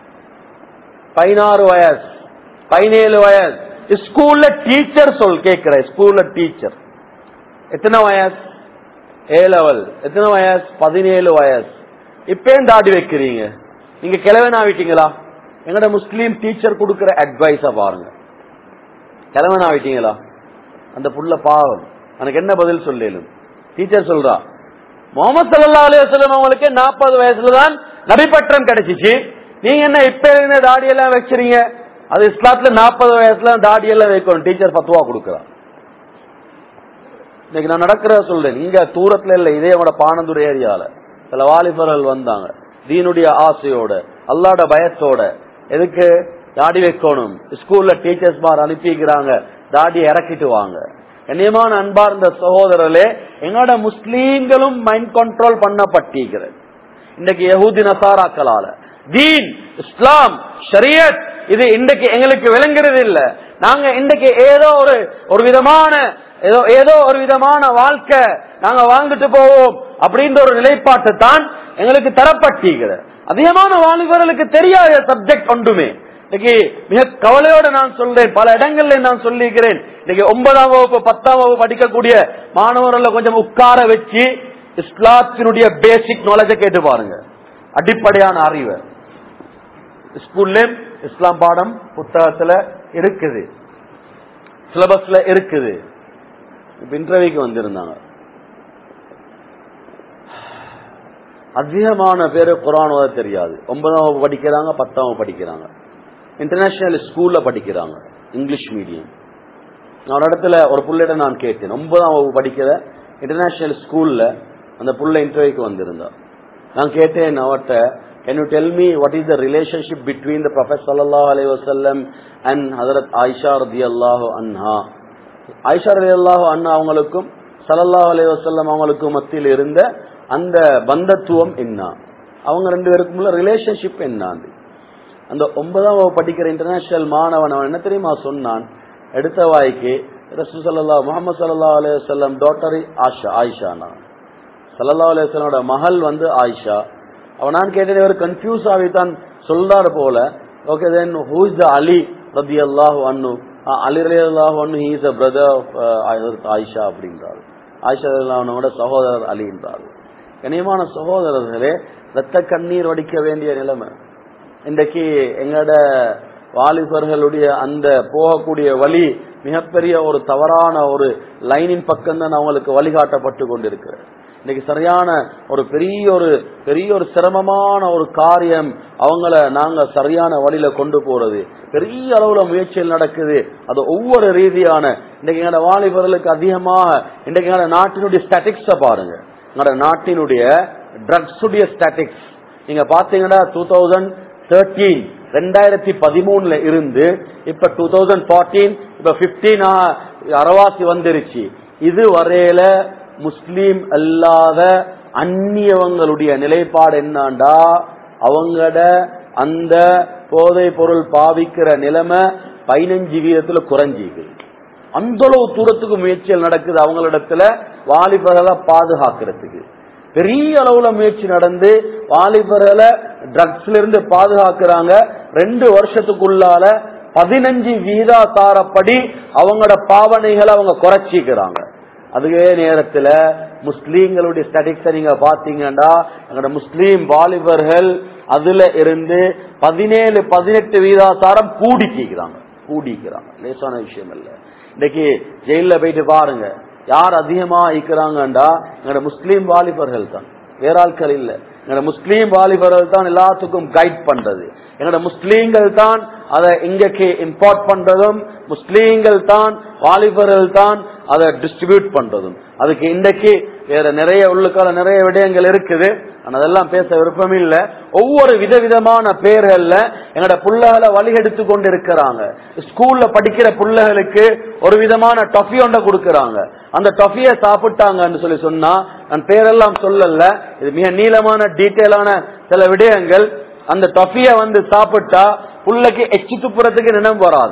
பதினாறு வயசு பதினேழு வயசு ஸ்கூல்ல டீச்சர் சொல் கேட்கிற ஸ்கூல்ல டீச்சர் எத்தனை வயசு ஏ லெவல் எத்தனை வயசு பதினேழு வயசு இப்பயும் தாடி வைக்கிறீங்க நீங்க கிழவன் ஆவிட்டீங்களா எங்கட முஸ்லீம் டீச்சர் கொடுக்கிற அட்வைஸ பாருங்க கிழவன் ஆவிட்டீங்களா அந்த புள்ள பாவம் எனக்கு என்ன பதில் சொல்லும் டீச்சர் சொல்றா முகமது சல்லா அலுவலம் அவங்களுக்கு நாற்பது வயசுல தான் நபிப்பட்டம் கிடைச்சிச்சு நீங்க என்ன இப்ப இருந்த தாடி எல்லாம் வச்சுறீங்க அது இஸ்லாத்துல நாற்பது வயசுல தாடி எல்லாம் வைக்கணும் டீச்சர் பத்துவா கொடுக்கறா இன்னைக்கு நான் நடக்கிற சொல்றேன் இங்க தூரத்துல இல்ல இதே அவட பானந்தூர் ஏரியால சில வாலிபர்கள் வந்தாங்க தீனுடைய ஆசையோட அல்லாட பயத்தோட எதுக்கு தாடி வைக்கணும் ஸ்கூல்ல டீச்சர்ஸ் மார் அனுப்பிக்கிறாங்க தாடி இறக்கிட்டு வாங்க கண்ணியமான அன்பார்ந்த சகோதரர்களே எங்களோட முஸ்லீம்களும் மைண்ட் கண்ட்ரோல் பண்ணப்பட்டிருக்கிறது இன்றைக்கு யஹூதி நசாராக்களால தீன் இஸ்லாம் ஷரியத் இது இன்றைக்கு எங்களுக்கு விளங்குறது இல்ல நாங்க இன்றைக்கு ஏதோ ஒரு ஒரு விதமான ஏதோ ஏதோ ஒரு விதமான வாழ்க்கை நாங்க வாழ்ந்துட்டு போவோம் அப்படின்ற ஒரு நிலைப்பாட்டு தான் எங்களுக்கு தரப்பட்டிருக்கிறது அதிகமான வாலிபர்களுக்கு தெரியாத சப்ஜெக்ட் ஒன்றுமே இன்னைக்கு மிக கவலையோட நான் சொல்றேன் பல இடங்கள்ல நான் சொல்லிக்கிறேன் இன்னைக்கு ஒன்பதாம் வகுப்பு பத்தாம் வகுப்பு படிக்கக்கூடிய மாணவர்களை கொஞ்சம் உட்கார வச்சு இஸ்லாத்தினுடைய பேசிக் நாலேஜ கேட்டு பாருங்க அடிப்படையான அறிவை ஸ்கூல்ல இஸ்லாம் பாடம் புத்தகத்துல இருக்குது சிலபஸ்ல இருக்குது இப்ப இன்டர்வியூக்கு வந்திருந்தாங்க அதிகமான பேரு குரான் ஓத தெரியாது ஒன்பதாம் வகுப்பு படிக்கிறாங்க பத்தாம் வகுப்பு படிக்கிறாங்க இன்டர்நேஷனல் ஸ்கூல்ல படிக்கிறாங்க இங்கிலீஷ் மீடியம் நான் ஒரு இடத்துல ஒரு புள்ளையிட நான் கேட்டேன் ஒன்பதாம் வகுப்பு படிக்கிற இன்டர்நேஷனல் ஸ்கூல்ல அந்த புள்ள இன்டர்வியூக்கு வந்திருந்தா நான் கேட்டேன் அவர்கிட்ட can you tell me what is the relationship between the prophet சல்லாஹ் அலி வசல்லம் அண்ட் ஹதரத் ஆயிஷா ரதி அல்லாஹு அன்ஹா ஆயிஷா ரதி அல்லாஹு அண்ணா அவங்களுக்கும் சல்லல்லாஹு அலி வசல்லம் அவங்களுக்கும் மத்தியில் இருந்த அந்த பந்தத்துவம் என்ன அவங்க ரெண்டு பேருக்குள்ள ரிலேஷன்ஷிப் என்ன அந்த ஒன்பதாம் வகுப்பு படிக்கிற இன்டர்நேஷனல் மாணவன் அவன் என்ன தெரியுமா சொன்னான் எடுத்த வாய்க்கு ரசூ சல்லா முகமது சல்லா அலையம் டாக்டர் ஆஷா ஆயிஷா சல்லா அலையோட மகள் வந்து ஆயிஷா அவன் நான் கேட்டேன் இவர் கன்ஃபியூஸ் ஆகித்தான் சொல்றாரு போல okay then who is the Ali ரதி அல்லாஹு அன்னு அலி ரலி அல்லாஹு அன்னு he is a brother of Aisha அப்படின்றாரு ஆயிஷா அவனோட சகோதரர் அலி என்றார் கனியமான சகோதரர்களே ரத்த கண்ணீர் வடிக்க வேண்டிய நிலைமை இன்றைக்கு எங்கட வாலிபர்களுடைய அந்த போகக்கூடிய வழி மிகப்பெரிய ஒரு தவறான ஒரு லைனின் பக்கம் தான் அவங்களுக்கு வழிகாட்டப்பட்டு கொண்டிருக்கிறது இன்னைக்கு சரியான ஒரு பெரிய ஒரு பெரிய ஒரு சிரமமான ஒரு காரியம் அவங்கள நாங்க சரியான வழியில கொண்டு போறது பெரிய அளவுல முயற்சிகள் நடக்குது அது ஒவ்வொரு ரீதியான இன்னைக்கு எங்களோட வாலிபர்களுக்கு அதிகமாக இன்றைக்கு எங்களோட நாட்டினுடைய ஸ்டாட்டிக்ஸ பாருங்க எங்களோட நாட்டினுடைய ட்ரக்ஸ் உடைய ஸ்டாட்டிக்ஸ் நீங்க பாத்தீங்கன்னா டூ தௌசண்ட் தேர்ட்டீன் ரெண்டாயிரத்தி பதிமூணுல இருந்து இப்ப டூ தௌசண்ட் ஃபார்டீன் இப்ப பிப்டீன் அரவாசி வந்துருச்சு இது வரையில முஸ்லீம் அல்லாத அந்நியவங்களுடைய நிலைப்பாடு என்னாண்டா அவங்களோட அந்த போதை பொருள் பாவிக்கிற நிலைமை பதினஞ்சு வீதத்துல குறைஞ்சிக்குது அந்த அளவு தூரத்துக்கு முயற்சிகள் நடக்குது அவங்களிடத்துல வாலிபர்களை பாதுகாக்கிறதுக்கு பெரிய அளவுல முயற்சி நடந்து வாலிபர்களை ட்ரக்ஸ்ல இருந்து பாதுகாக்கிறாங்க ரெண்டு வருஷத்துக்குள்ளால பதினஞ்சு வீதாசாரப்படி அவங்களோட பாவனைகளை அவங்க குறைச்சிக்கிறாங்க அதுவே நேரத்துல முஸ்லீம்களுடைய ஸ்டடிக்ஸ நீங்க பாத்தீங்கன்னா எங்களோட முஸ்லீம் வாலிபர்கள் அதுல இருந்து பதினேழு பதினெட்டு வீதாசாரம் கூடிக்கிறாங்க கூடிக்கிறாங்க லேசான விஷயம் இல்ல இன்னைக்கு ஜெயில போயிட்டு பாருங்க யார் அதிகமா இருக்கிறாங்கண்டா எங்களோட முஸ்லீம் வாலிபர்கள் தான் வேற ஆட்கள் இல்ல எங்களோட முஸ்லீம் வாலிபர்கள் தான் எல்லாத்துக்கும் கைட் பண்றது எங்களோட முஸ்லீம்கள் தான் அதை இங்கக்கு இம்போர்ட் பண்றதும் முஸ்லீம்கள் தான் வாலிபர்கள் தான் அதை டிஸ்ட்ரிபியூட் பண்றதும் அதுக்கு இன்றைக்கு வேற நிறைய உள்ளுக்கால நிறைய விடயங்கள் இருக்குது ஆனா அதெல்லாம் பேச விருப்பம் இல்ல ஒவ்வொரு விதவிதமான பேர்கள்ல எங்களோட புள்ளைகளை வழிகெடுத்து கொண்டு இருக்கிறாங்க ஸ்கூல்ல படிக்கிற புள்ளைகளுக்கு ஒரு விதமான டொஃபி ஒன்றை கொடுக்கறாங்க அந்த டொஃபிய சாப்பிட்டாங்கன்னு சொல்லி சொன்னா நான் பேரெல்லாம் சொல்லல இது மிக நீளமான டீட்டெயிலான சில விடயங்கள் அந்த டொஃபிய வந்து சாப்பிட்டா புள்ளைக்கு எச்சு துப்புறதுக்கு நினைவு வராது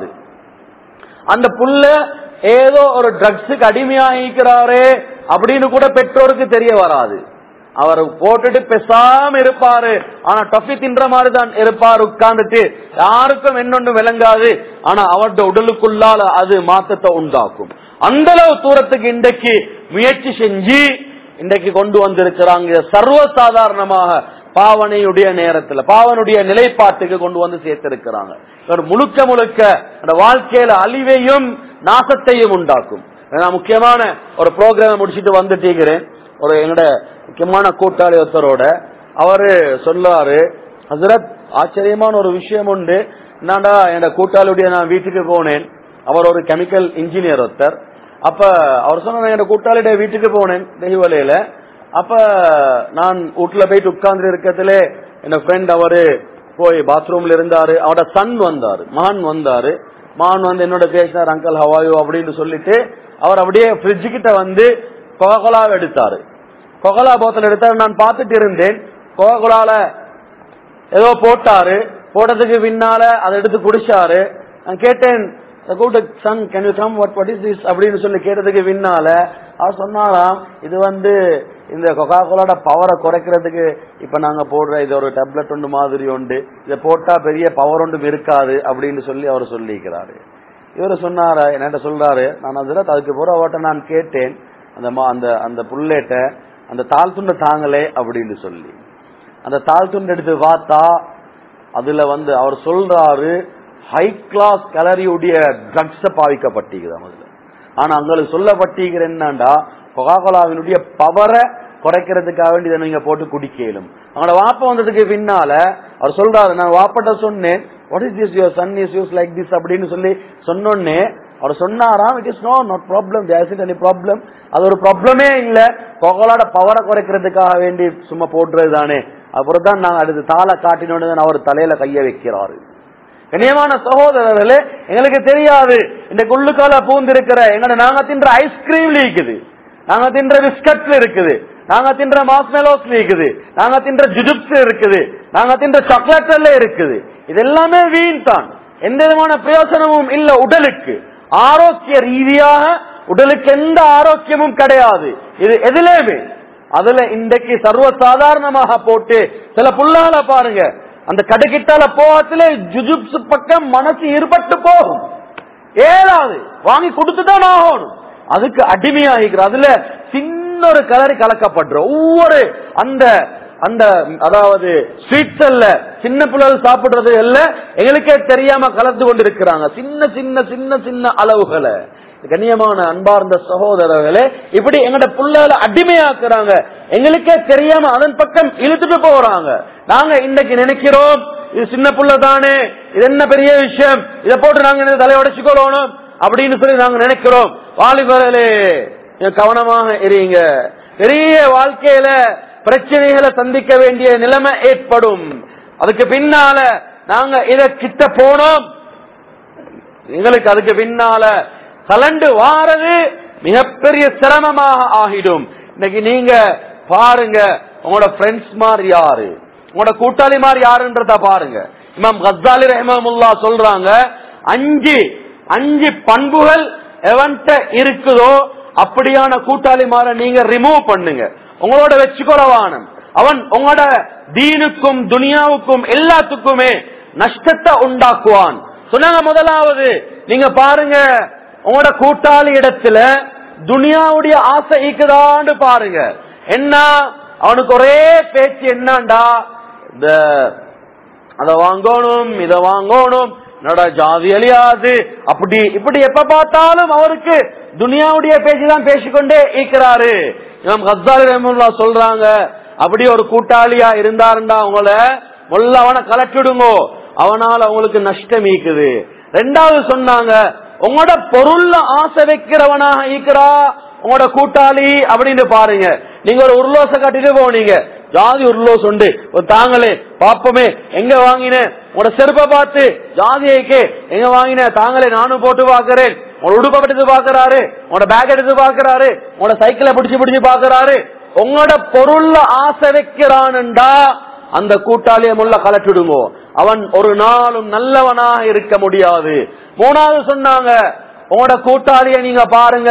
அந்த புள்ள ஏதோ ஒரு ட்ரக்ஸுக்கு அடிமையாகிக்கிறாரே அப்படின்னு கூட பெற்றோருக்கு தெரிய வராது அவர் போட்டுட்டு பெசாம இருப்பாரு ஆனா டொஃபி தின்ற மாதிரி தான் இருப்பார் உட்கார்ந்துட்டு யாருக்கும் என்னொன்னு விளங்காது ஆனா அவருடைய உடலுக்குள்ளால அது மாற்றத்தை உண்டாக்கும் அந்த அளவு தூரத்துக்கு இன்றைக்கு முயற்சி செஞ்சு இன்றைக்கு கொண்டு வந்திருக்கிறாங்க சர்வசாதாரணமாக பாவனையுடைய நேரத்துல பாவனுடைய நிலைப்பாட்டுக்கு கொண்டு வந்து சேர்த்திருக்கிறாங்க இவர் முழுக்க முழுக்க அந்த வாழ்க்கையில அழிவையும் நாசத்தையும் உண்டாக்கும் நான் முக்கியமான ஒரு ப்ரோக்ராம் முடிச்சிட்டு வந்துட்டீங்கிறேன் ஒரு என்னோட முக்கியமான கூட்டாளி ஒருத்தரோட அவரு சொல்லாரு ஹசரத் ஆச்சரியமான ஒரு விஷயம் உண்டு என்னடா என்னோட கூட்டாளியுடைய நான் வீட்டுக்கு போனேன் அவர் ஒரு கெமிக்கல் இன்ஜினியர் ஒருத்தர் அப்ப அவர் சொன்ன என்னோட கூட்டாளியுடைய வீட்டுக்கு போனேன் தெய்வலையில அப்ப நான் வீட்டுல போயிட்டு உட்கார்ந்து இருக்கிறதுல என் ஃப்ரெண்ட் அவரு போய் பாத்ரூம்ல இருந்தாரு அவரோட சன் வந்தாரு மகன் வந்தாரு மகன் வந்து என்னோட பேசினார் அங்கிள் ஹவாயோ அப்படின்னு சொல்லிட்டு அவர் அப்படியே ஃப்ரிட்ஜ் கிட்ட வந்து கொகலா எடுத்தாரு கொகலா போத்தல் எடுத்தாரு நான் பார்த்துட்டு இருந்தேன் கொகலால ஏதோ போட்டாரு போட்டதுக்கு பின்னால அதை எடுத்து குடிச்சாரு நான் கேட்டேன் கூட்ட son can you come what what is this அப்படின்னு சொல்லி கேட்டதுக்கு பின்னால அவர் சொன்னாராம் இது வந்து இந்த கொக்கா கோலோட பவரை குறைக்கிறதுக்கு இப்ப நாங்க போடுற இது ஒரு டேப்லெட் ஒன்று மாதிரி உண்டு இதை போட்டா பெரிய பவர் ஒன்றும் இருக்காது அப்படின்னு சொல்லி அவர் சொல்லிக்கிறாரு இவர் சொன்னாரு என்கிட்ட சொல்றாரு நான் அதுல அதுக்கு போற அவட்ட நான் கேட்டேன் அந்த மா- அந்த அந்த புள்ளேட்ட அந்த தாழ் துண்டு தாங்களே அப்படின்னு சொல்லி அந்த தாழ் துண்டு எடுத்து பார்த்தா அதுல வந்து அவர் சொல்றாரு ஹை கிளாஸ் கலரியுடைய ட்ரக்ஸ் பாவிக்கப்பட்டிருக்குது அதுல ஆனா அங்களுக்கு சொல்லப்பட்டிருக்கிற என்னண்டா கொகாகோலாவினுடைய பவரை குறைக்கிறதுக்காக வேண்டி இதை நீங்க போட்டு குடிக்கலும் அவங்களோட வாப்ப வந்ததுக்கு பின்னால அவர் சொல்றாரு நான் வாப்பட்ட சொன்னேன் what is this your son is use like this அப்படின்னு சொல்லி சொன்னோன்னே அவர் சொன்னாராம் it is no not problem there any problem அது ஒரு ப்ராப்ளமே இல்ல கொகலோட பவரை குறைக்கிறதுக்காக வேண்டி சும்மா போட்டுறது தானே அப்புறம் தான் நாங்க அடுத்து தாளை காட்டினோன்னு தான் அவர் தலையில கைய வைக்கிறாரு கண்ணியமான சகோதரர்களே எங்களுக்கு தெரியாது இந்த குள்ளுக்கால பூந்திருக்கிற எங்கட நாங்க தின்ற ஐஸ்கிரீம்ல இருக்குது நாங்க தின்ற பிஸ்கட்ல இருக்குது நாங்க தின்ற மாஸ்மெலோஸ்ல இருக்குது நாங்க தின்ற ஜுஜுப்ஸ் இருக்குது நாங்க தின்ற சாக்லேட்ல இருக்குது இது எல்லாமே வீண் தான் எந்த விதமான பிரயோசனமும் இல்ல உடலுக்கு ஆரோக்கிய ரீதியாக உடலுக்கு எந்த ஆரோக்கியமும் கிடையாது இது எதுலேயுமே அதுல இன்றைக்கு சர்வ சாதாரணமாக போட்டு சில புள்ளால பாருங்க அந்த கடைக்கிட்டால போகத்துல ஜுஜுப்ஸ் பக்கம் மனசு இருபட்டு போகும் ஏழாவது வாங்கி கொடுத்துதான் ஆகணும் அதுக்கு அடிமையாகிக்கிற அதுல சின்ன ஒரு கலரி கலக்கப்படுற ஒவ்வொரு அந்த அந்த அதாவது ஸ்வீட்ஸ் அல்ல சின்ன பிள்ளைகள் சாப்பிடுறது அல்ல எங்களுக்கே தெரியாம கலந்து கொண்டிருக்கிறாங்க சின்ன சின்ன சின்ன சின்ன அளவுகளை கண்ணியமான அன்பார்ந்த சகோதரர்களே இப்படி எங்கட புள்ளைகளை அடிமையாக்குறாங்க எங்களுக்கே தெரியாம அதன் பக்கம் இழுத்துட்டு போறாங்க நாங்க இன்னைக்கு நினைக்கிறோம் இது சின்ன புள்ள தானே இது என்ன பெரிய விஷயம் இதை போட்டு நாங்க இந்த தலையை உடைச்சுக்கொள்ளணும் அப்படின்னு சொல்லி நாங்க நினைக்கிறோம் வாலிபர்களே நீங்க கவனமாக இருங்க பெரிய வாழ்க்கையில பிரச்சனைகளை சந்திக்க வேண்டிய நிலைமை ஏற்படும் அதுக்கு பின்னால நாங்க இத கிட்ட போனோம் எங்களுக்கு அதுக்கு பின்னால கலண்டு வாரது மிகப்பெரிய சிரமமாக ஆகிடும் இன்னைக்கு நீங்க பாருங்க உங்களோட ஃப்ரெண்ட்ஸ் மாதிரி யாரு உங்களோட கூட்டாளி மாதிரி யாருன்றத பாருங்க இமாம் கசாலி ரஹமுல்லா சொல்றாங்க அஞ்சு அஞ்சு பண்புகள் எவன்ட்ட இருக்குதோ அப்படியான கூட்டாளி மாற நீங்க ரிமூவ் பண்ணுங்க உங்களோட வச்சுக்கொள்ளவானம் அவன் உங்களோட தீனுக்கும் துனியாவுக்கும் எல்லாத்துக்குமே நஷ்டத்தை உண்டாக்குவான் சொன்னாங்க முதலாவது நீங்க பாருங்க உங்களோட கூட்டாளி இடத்துல துனியாவுடைய ஆசை ஈக்குதான்னு பாருங்க என்ன அவனுக்கு ஒரே பேச்சு என்னண்டா இந்த அத வாங்கணும் இத வாங்கணும் என்னோட ஜாதி அழியாது அப்படி இப்படி எப்ப பார்த்தாலும் அவருக்கு துனியாவுடைய பேச்சுதான் பேசிக்கொண்டே இருக்கிறாரு இவன் ஹசாலி ரஹமுல்லா சொல்றாங்க அப்படி ஒரு கூட்டாளியா இருந்தாருண்டா அவங்கள முல்ல அவனை கலட்டிடுங்கோ அவனால அவங்களுக்கு நஷ்டம் ஈக்குது ரெண்டாவது சொன்னாங்க உங்களோட பொருள்ல ஆசை வைக்கிறவனாக ஈக்கிறா உங்களோட கூட்டாளி அப்படின்னு பாருங்க நீங்க ஒரு உருளோச கட்டிட்டு போனீங்க ஜாதி உருளோஸ் உண்டு ஒரு தாங்களே பாப்போமே எங்க வாங்கின உங்களோட செருப்பை பார்த்து ஜாதியைக்கு எங்க வாங்கின தாங்களே நானும் போட்டு பாக்குறேன் உங்களோட உடுப்பை எடுத்து பாக்குறாரு உங்களோட பேக் எடுத்து பாக்குறாரு உங்களோட சைக்கிளை பிடிச்சு பிடிச்சு பாக்குறாரு உங்களோட பொருள்ல ஆசை வைக்கிறான்டா அந்த கூட்டாளிய முள்ள கலட்டிடுங்கோ அவன் ஒரு நாளும் நல்லவனாக இருக்க முடியாது மூணாவது சொன்னாங்க உங்களோட கூட்டாளிய நீங்க பாருங்க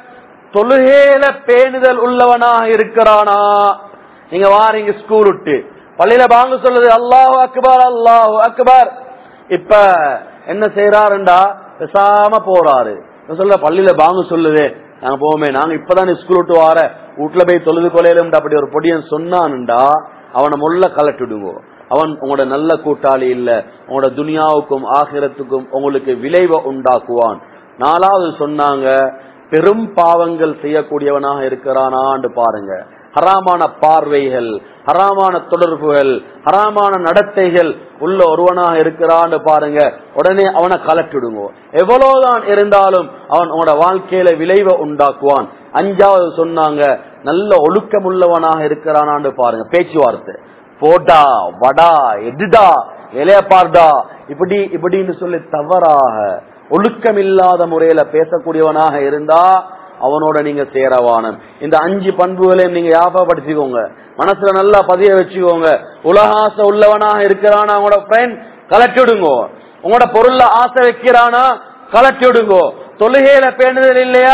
தொழுகேல பேணுதல் உள்ளவனாக இருக்கிறானா நீங்க வாரீங்க ஸ்கூல் விட்டு பள்ளியில வாங்க சொல்லுது அல்லாஹ் அக்பர் அல்லாஹ் அக்பர் இப்ப என்ன செய்யறாருண்டா பேசாம போறாரு நான் சொல்ல பள்ளியில வாங்க சொல்லுது நாங்க போவோமே நாங்க இப்பதான் ஸ்கூல் விட்டு வார வீட்டுல போய் தொழுது கொலையிலும் அப்படி ஒரு பொடியன் சொன்னான்டா அவனை முள்ள கலட்டிடுங்கோ அவன் உங்களோட நல்ல கூட்டாளி இல்ல உங்களோட துனியாவுக்கும் ஆகிரத்துக்கும் உங்களுக்கு விளைவை உண்டாக்குவான் நாலாவது சொன்னாங்க பெரும் பாவங்கள் செய்யக்கூடியவனாக இருக்கிறானான்னு பாருங்க ஹராமான பார்வைகள் ஹராமான தொடர்புகள் ஹராமான நடத்தைகள் உள்ள ஒருவனாக இருக்கிறான்னு பாருங்க உடனே அவனை கலட்டிடுங்க எவ்வளவுதான் இருந்தாலும் அவன் உன்னோட வாழ்க்கையில விளைவை உண்டாக்குவான் அஞ்சாவது சொன்னாங்க நல்ல ஒழுக்கமுள்ளவனாக இருக்கிறானான்னு பாருங்க பேச்சுவார்த்தை போட்டா வடா எதுடா இலைய பார்டா இப்படி இப்படின்னு சொல்லி தவறாக ஒழுக்கம் இல்லாத முறையில பேசக்கூடியவனாக இருந்தா அவனோட நீங்க சேரவானம் இந்த அஞ்சு பண்புகளையும் நீங்க ஞாபகப்படுத்திக்கோங்க மனசுல நல்லா பதிய வச்சுக்கோங்க உலகாசை உள்ளவனாக இருக்கிறானா அவங்களோட ஃப்ரெண்ட் கலட்டிடுங்கோ உங்களோட பொருள்ல ஆசை வைக்கிறானா கலட்டிடுங்கோ தொழுகையில பேணுதல் இல்லையா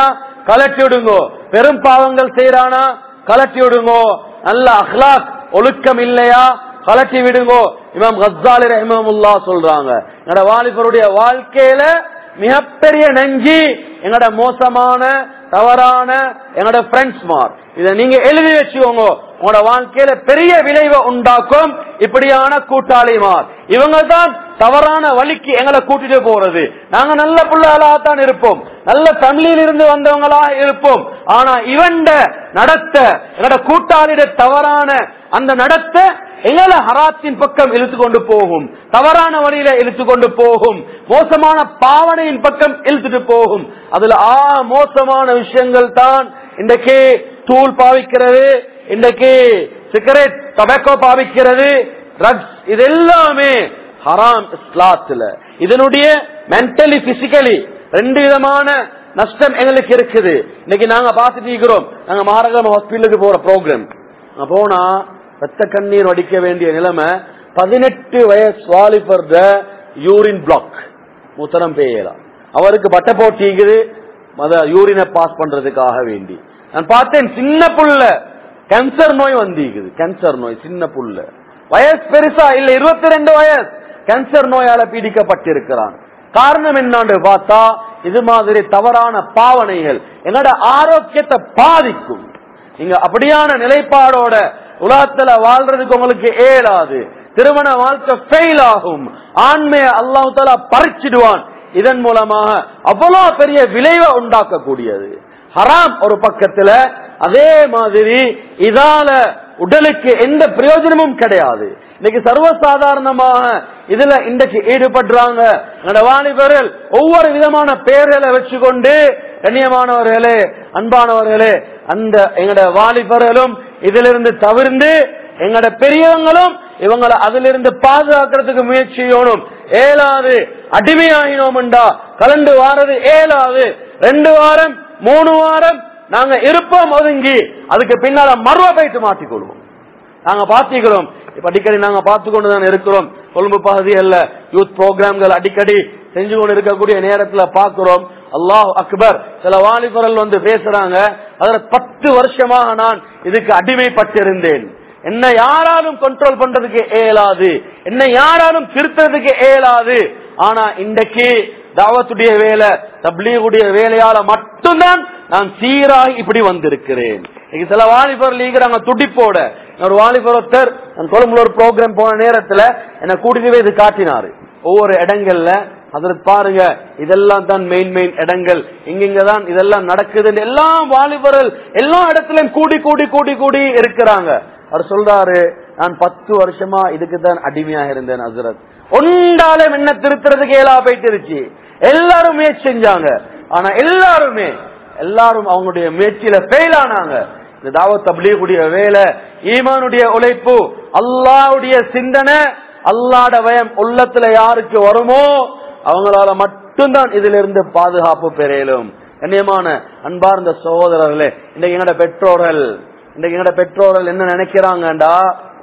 கலட்டி விடுங்கோ பெரும் பாவங்கள் செய்யறானா கலட்டி விடுங்கோ நல்ல அஹ்லாக் ஒழுக்கம் இல்லையா கலட்டி விடுங்கோ இமாம் கஸ்ஸாலி ரஹிமமுல்லா சொல்றாங்க என்னோட வாலிபருடைய வாழ்க்கையில மிகப்பெரிய நெஞ்சி எங்கட மோசமான தவறான எங்கட ஃப்ரெண்ட்ஸ் மார் இத நீங்க எழுதி வச்சுக்கோங்க உங்களோட வாழ்க்கையில பெரிய விளைவை உண்டாக்கும் இப்படியான கூட்டாளிமார் இவங்க தான் தவறான வழிக்கு எங்களை கூட்டிட்டு போறது நாங்க நல்ல பிள்ளைகளா தான் இருப்போம் நல்ல தமிழில் இருந்து வந்தவங்களா இருப்போம் ஆனா இவண்ட நடத்த எங்கட கூட்டாளிட தவறான அந்த நடத்த எங்களை ஹராத்தின் பக்கம் இழுத்து கொண்டு போகும் தவறான வழியில இழுத்து கொண்டு போகும் மோசமான பாவனையின் பக்கம் இழுத்துட்டு போகும் அதுல ஆ மோசமான விஷயங்கள் தான் இன்றைக்கு தூள் பாவிக்கிறது இன்றைக்கு சிகரெட் டொபாக்கோ பாவிக்கிறது ட்ரக்ஸ் இது எல்லாமே ஹராம் இஸ்லாத்துல இதனுடைய மென்டலி பிசிக்கலி ரெண்டு விதமான நஷ்டம் எங்களுக்கு இருக்குது இன்னைக்கு நாங்க பார்த்துட்டு இருக்கிறோம் நாங்க மகாராஜா ஹாஸ்பிட்டலுக்கு போற ப்ரோக்ராம் போனா ரத்த கண்ணீர் வடிக்க வேண்டிய நிலைமை பதினெட்டு வயசு வாலிபர் யூரின் பிளாக் மூத்தரம் பெய்யலாம் அவருக்கு பட்ட போட்டிக்குது அத யூரினை பாஸ் பண்றதுக்காக வேண்டி நான் பார்த்தேன் சின்ன புள்ள கேன்சர் நோய் வந்திருக்குது கேன்சர் நோய் சின்ன புள்ள வயசு பெருசா இல்ல இருபத்தி ரெண்டு வயசு கேன்சர் நோயால பீடிக்கப்பட்டிருக்கிறான் காரணம் என்னான்னு பார்த்தா இது மாதிரி தவறான பாவனைகள் என்னோட ஆரோக்கியத்தை பாதிக்கும் நீங்க அப்படியான நிலைப்பாடோட உலகத்துல வாழ்றதுக்கு உங்களுக்கு ஏலாது திருமண வாழ்க்கை ஃபெயில் ஆகும் ஆண்மையை அல்லாஹ் தாலா பறிச்சிடுவான் இதன் மூலமாக அவ்வளவு பெரிய விளைவை உண்டாக்கக்கூடியது ஹராம் ஒரு பக்கத்துல அதே மாதிரி இதால உடலுக்கு எந்த பிரயோஜனமும் கிடையாது இன்னைக்கு சர்வசாதாரணமாக இதுல இன்றைக்கு ஈடுபடுறாங்க என்னோட வாலிபர்கள் ஒவ்வொரு விதமான பெயர்களை வச்சுக்கொண்டு கண்ணியமானவர்களே அன்பானவர்களே அந்த எங்கட வாலிபர்களும் இதிலிருந்து தவிர்ந்து எங்கட பெரியவங்களும் இவங்களை அதிலிருந்து பாதுகாக்கிறதுக்கு முயற்சி செய்யணும் ஏழாது அடிமையாயினோம்டா கலந்து வாரது ஏழாது ரெண்டு வாரம் மூணு வாரம் நாங்க இருப்போம் ஒதுங்கி அதுக்கு பின்னால மறுவ போயிட்டு மாற்றிக்கொள்வோம் நாங்க பாத்திக்கிறோம் இப்ப அடிக்கடி நாங்க பார்த்து கொண்டுதான் இருக்கிறோம் கொழும்பு பகுதிகள்ல யூத் ப்ரோக்ராம்கள் அடிக்கடி செஞ்சு கொண்டு இருக்கக்கூடிய நேரத்துல பாக்குறோம் அல்லாஹ் அக்பர் சில வாலிபர்கள் வந்து பேசுறாங்க அதுல பத்து வருஷமாக நான் இதுக்கு அடிமைப்பட்டிருந்தேன் என்ன யாராலும் கண்ட்ரோல் பண்றதுக்கு இயலாது என்ன யாராலும் திருத்துறதுக்கு இயலாது ஆனா இன்றைக்கு தாவத்துடைய வேலை தப்லீகுடைய வேலையால மட்டும்தான் நான் சீராக இப்படி வந்திருக்கிறேன் இன்னைக்கு சில வாலிபர் லீக்கிறாங்க துடிப்போட ஒரு வாலிபர் ஒருத்தர் நான் கொழும்புல ஒரு ப்ரோக்ராம் போன நேரத்துல என்ன கூட்டிட்டு போய் இது காட்டினாரு ஒவ்வொரு இடங்கள்ல அதுல பாருங்க இதெல்லாம் தான் மெயின் மெயின் இடங்கள் இங்கிங்கதான் இதெல்லாம் நடக்குது எல்லாம் வாலிபர்கள் எல்லா இடத்துலயும் கூடி கூடி கூடி கூடி இருக்கிறாங்க அவர் சொல்றாரு நான் பத்து வருஷமா இதுக்கு தான் அடிமையாக இருந்தேன் ஹசரத் ஒன்றாலே என்ன திருத்துறதுக்கு ஏலா போயிட்டு இருச்சு எல்லாரும் முயற்சி செஞ்சாங்க ஆனா எல்லாருமே எல்லாரும் அவங்களுடைய முயற்சியில ஃபெயில் ஆனாங்க இந்த தாவத் தப்லீகுடைய வேலை ஈமானுடைய உழைப்பு அல்லாவுடைய சிந்தனை அல்லாட பயம் உள்ளத்துல யாருக்கு வருமோ அவங்களால மட்டும்தான் இதுல இருந்து பாதுகாப்பு பெறையலும் கண்ணியமான அன்பார்ந்த சகோதரர்களே இன்றைக்கு எங்கட பெற்றோர்கள் இன்றைக்கு எங்கட பெற்றோர்கள் என்ன நினைக்கிறாங்கடா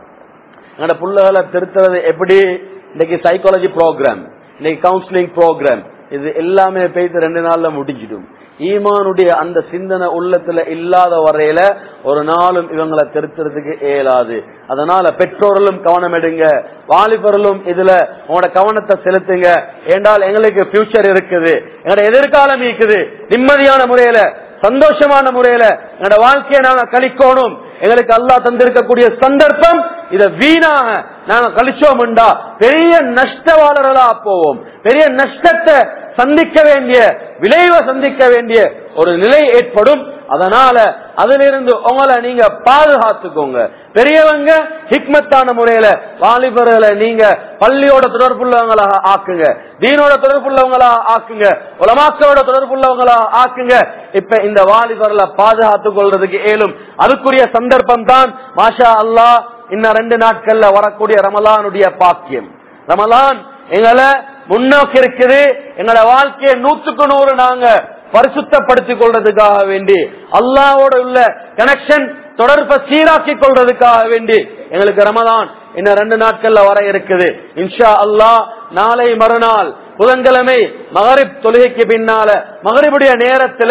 எங்கட புள்ளைகளை திருத்துறது எப்படி இன்னைக்கு சைக்காலஜி ப்ரோக்ராம் இன்னைக்கு கவுன்சிலிங் ப்ரோக்ராம் இது எல்லாமே பேசி ரெண்டு நாள்ல முடிஞ்சிடும் ஈமானுடைய அந்த சிந்தனை உள்ளத்துல இல்லாத வரையில ஒரு நாளும் இவங்களை திருத்துறதுக்கு இயலாது அதனால பெற்றோர்களும் கவனம் எடுங்க வாலிபர்களும் இதுல உங்களோட கவனத்தை செலுத்துங்க ஏண்டால் எங்களுக்கு ஃபியூச்சர் இருக்குது எங்களோட எதிர்காலம் இருக்குது நிம்மதியான முறையில சந்தோஷமான முறையில எங்களோட வாழ்க்கையை நாங்க கழிக்கணும் எங்களுக்கு அல்லா தந்திருக்கக்கூடிய சந்தர்ப்பம் இத வீணாக நாங்க கழிச்சோம்டா பெரிய நஷ்டவாளர்களா போவோம் பெரிய நஷ்டத்தை சந்திக்க வேண்டிய விளைவை சந்திக்க வேண்டிய ஒரு நிலை ஏற்படும் அதனால அதிலிருந்து உங்களை நீங்க பாதுகாத்துக்கோங்க பெரியவங்க ஹிக்மத்தான முறையில வாலிபர்களை நீங்க பள்ளியோட தொடர்புள்ளவங்களா ஆக்குங்க தீனோட தொடர்புள்ளவங்களா ஆக்குங்க உலமாக்களோட தொடர்புள்ளவங்களா ஆக்குங்க இப்ப இந்த வாலிபர்களை பாதுகாத்துக் கொள்றதுக்கு ஏலும் அதுக்குரிய சந்தர்ப்பம் தான் மாஷா அல்லாஹ் இன்னும் ரெண்டு நாட்கள்ல வரக்கூடிய ரமலானுடைய பாக்கியம் ரமலான் எங்களை முன்னோக்கி இருக்குது எங்களோட வாழ்க்கையை நூத்துக்கு நூறு நாங்க பரிசுத்தப்படுத்திக் கொள்றதுக்காக வேண்டி அல்லாவோட உள்ள கனெக்ஷன் தொடர்பை சீராக்கி கொள்றதுக்காக வேண்டி எங்களுக்கு ரமதான் இன்னும் ரெண்டு நாட்கள்ல வர இருக்குது இன்ஷா அல்லாஹ் நாளை மறுநாள் புதன்கிழமை மகரிப் தொழுகைக்கு பின்னால மகரிபுடைய நேரத்துல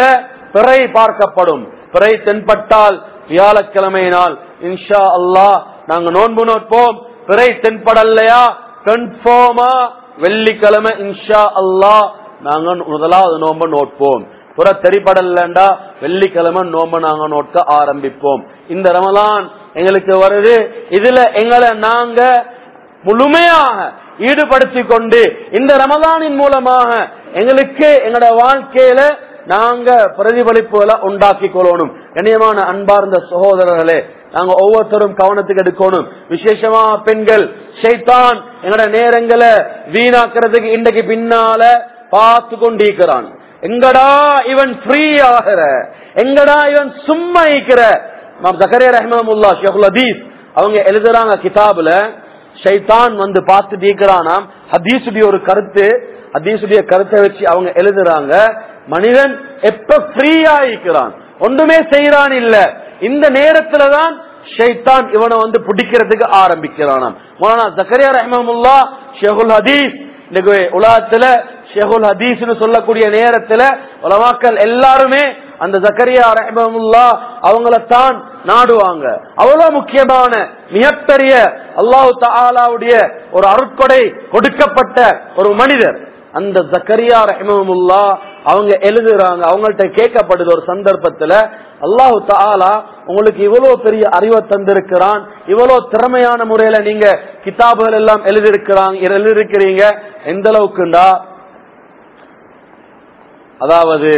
பிறை பார்க்கப்படும் பிறை தென்பட்டால் வியாழக்கிழமை நாள் இன்ஷா அல்லாஹ் நாங்க நோன்பு நோட்போம் பிறை தென்படலையா கன்ஃபார்மா வெள்ளிக்கிழமை இன்ஷா அல்லாஹ் நாங்க முதலாவது நோன்பு நோட்போம் புற தெரிப்படலண்டா வெள்ளிக்கிழமை நோன்பு நாங்க நோட்க ஆரம்பிப்போம் இந்த ரமலான் எங்களுக்கு வருது இதுல எங்களை நாங்க முழுமையாக ஈடுபடுத்திக் கொண்டு இந்த ரமலானின் மூலமாக எங்களுக்கு எங்களோட வாழ்க்கையில நாங்க பிரதிபலிப்புகளை உண்டாக்கி கொள்ளணும் கண்ணியமான அன்பார்ந்த சகோதரர்களே நாங்க ஒவ்வொருத்தரும் கவனத்துக்கு எடுக்கணும் விசேஷமா பெண்கள் ஷைத்தான் எங்களோட நேரங்களை வீணாக்குறதுக்கு இன்றைக்கு பின்னால பார்த்து கொண்டிருக்கிறான் எங்கடா இவன் ஃப்ரீ ஆகிற எங்கடா இவன் சும்மா இருக்கிற ஜக்கரியா ரஹ்மமுல்லா ஷேகுல் ஹதீஸ் அவங்க எழுதுறாங்க கிதாபுல ஷைத்தான் வந்து பார்த்து நீக்கிறானாம் ஹதீசுடைய ஒரு கருத்து ஹதீசுடைய கருத்தை வச்சு அவங்க எழுதுறாங்க மனிதன் எப்ப ஃப்ரீயா இருக்கிறான் ஒன்றுமே செய்யறான் இல்ல இந்த நேரத்துலதான் ஷைத்தான் இவனை வந்து பிடிக்கிறதுக்கு ஆரம்பிக்கிறானாம் மௌலானா ஜக்கரியா ரஹ்மமுல்லா ஷேகுல் ஹதீஸ் இன்னைக்கு உலகத்துல ஷேகுல் ஹதீஸ்னு சொல்லக்கூடிய நேரத்துல உலமாக்கள் எல்லாருமே அந்த ஜக்கரியா ரஹ்மமுல்லா அவங்களத்தான் நாடுவாங்க அவ்வளவு முக்கியமான மிகப்பெரிய அல்லாஹு தாலாவுடைய ஒரு அருட்கொடை கொடுக்கப்பட்ட ஒரு மனிதர் அந்த ஜக்கரியா ரஹ்மமுல்லா அவங்க எழுதுறாங்க அவங்கள்ட்ட கேட்கப்படுது ஒரு சந்தர்ப்பத்துல அல்லாஹு தாலா உங்களுக்கு இவ்வளவு பெரிய அறிவை தந்திருக்கிறான் இவ்வளவு திறமையான முறையில நீங்க கிதாபுகள் எல்லாம் எழுதியிருக்கிறாங்க எழுதியிருக்கிறீங்க எந்த அளவுக்குண்டா அதாவது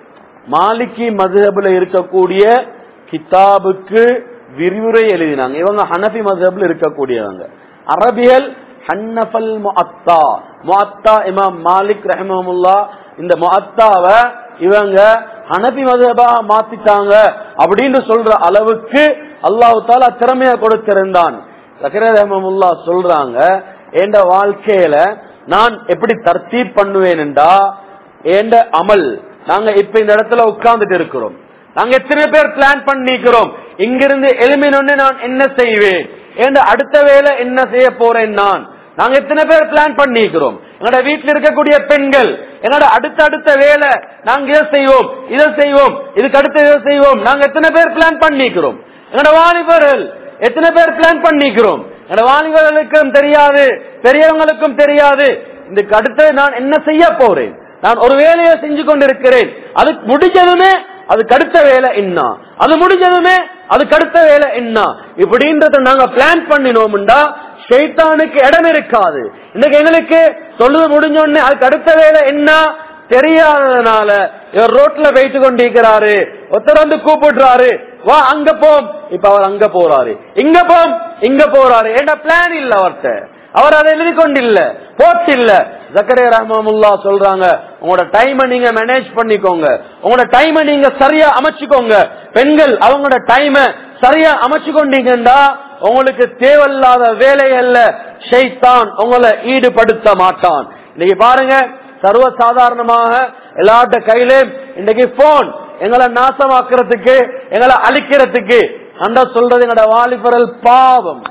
மாலிகி மதுஹப்ல இருக்கக்கூடிய கிதாபுக்கு விரிவுரை எழுதினாங்க இவங்க ஹனபி மதுஹப்ல இருக்கக்கூடியவங்க அரபியல் ஹன்னஃபல் முஅத்தா முஅத்தா இமாம் மாலிக் ரஹமமுல்லா இந்த முஅத்தாவ இவங்க ஹனபி மதுஹபா மாத்திட்டாங்க அப்படின்னு சொல்ற அளவுக்கு அல்லாஹு தாலா திறமையா கொடுத்திருந்தான் ரஹமமுல்லா சொல்றாங்க என் வாழ்க்கையில நான் எப்படி தர்த்தீப் பண்ணுவேன்டா என்ற அமல் நாங்க இப்ப இந்த இடத்துல உட்கார்ந்துட்டு இருக்கிறோம் நாங்க எத்தனை பேர் பிளான் பண்ணிக்கிறோம் இங்கிருந்து எலுமினொன்னு நான் என்ன செய்வேன் என்ற அடுத்த வேலை என்ன செய்ய போறேன் நான் நாங்க எத்தனை பேர் பிளான் பண்ணிக்கிறோம் எங்களோட வீட்டில் இருக்கக்கூடிய பெண்கள் என்னோட அடுத்த அடுத்த வேலை நாங்க இதை செய்வோம் இதை செய்வோம் இதுக்கு அடுத்த இதை செய்வோம் நாங்க எத்தனை பேர் பிளான் பண்ணிக்கிறோம் என்னோட வாலிபர்கள் எத்தனை பேர் பிளான் பண்ணிக்கிறோம் என்னோட வாலிபர்களுக்கும் தெரியாது பெரியவங்களுக்கும் தெரியாது இதுக்கு அடுத்து நான் என்ன செய்ய போறேன் நான் ஒரு வேலையை செஞ்சு கொண்டிருக்கிறேன் அது முடிஞ்சதுமே அதுக்கு அடுத்த வேலை என்ன அது முடிஞ்சதுமே அதுக்கு அடுத்த வேலை என்ன இப்படின்றத நாங்க பிளான் பண்ணினோம்டா ஷைத்தானுக்கு இடம் இருக்காது இன்னைக்கு எங்களுக்கு சொல்லுது முடிஞ்ச உடனே அதுக்கு அடுத்த வேலை என்ன தெரியாததுனால இவர் ரோட்ல போயிட்டு கொண்டிருக்கிறாரு ஒருத்தர் வந்து கூப்பிடுறாரு வா அங்க போம் இப்ப அவர் அங்க போறாரு இங்க போம் இங்க போறாரு என்ன பிளான் இல்ல அவர்கிட்ட அவர் அதை எழுதி கொண்டில்ல போட்டில்ல ஜக்கரே ரஹமுல்லா சொல்றாங்க உங்களோட டைமை நீங்க மேனேஜ் பண்ணிக்கோங்க உங்களோட டைமை நீங்க சரியா அமைச்சுக்கோங்க பெண்கள் அவங்களோட டைமை சரியா அமைச்சு கொண்டீங்கன்னா உங்களுக்கு தேவையில்லாத வேலைகள்ல ஷைத்தான் உங்களை ஈடுபடுத்த மாட்டான் இன்னைக்கு பாருங்க சர்வ சாதாரணமாக எல்லாட்ட கையில இன்னைக்கு போன் எங்களை நாசமாக்குறதுக்கு எங்களை அழிக்கிறதுக்கு அந்த சொல்றது எங்களோட வாலிபரல் பாவம்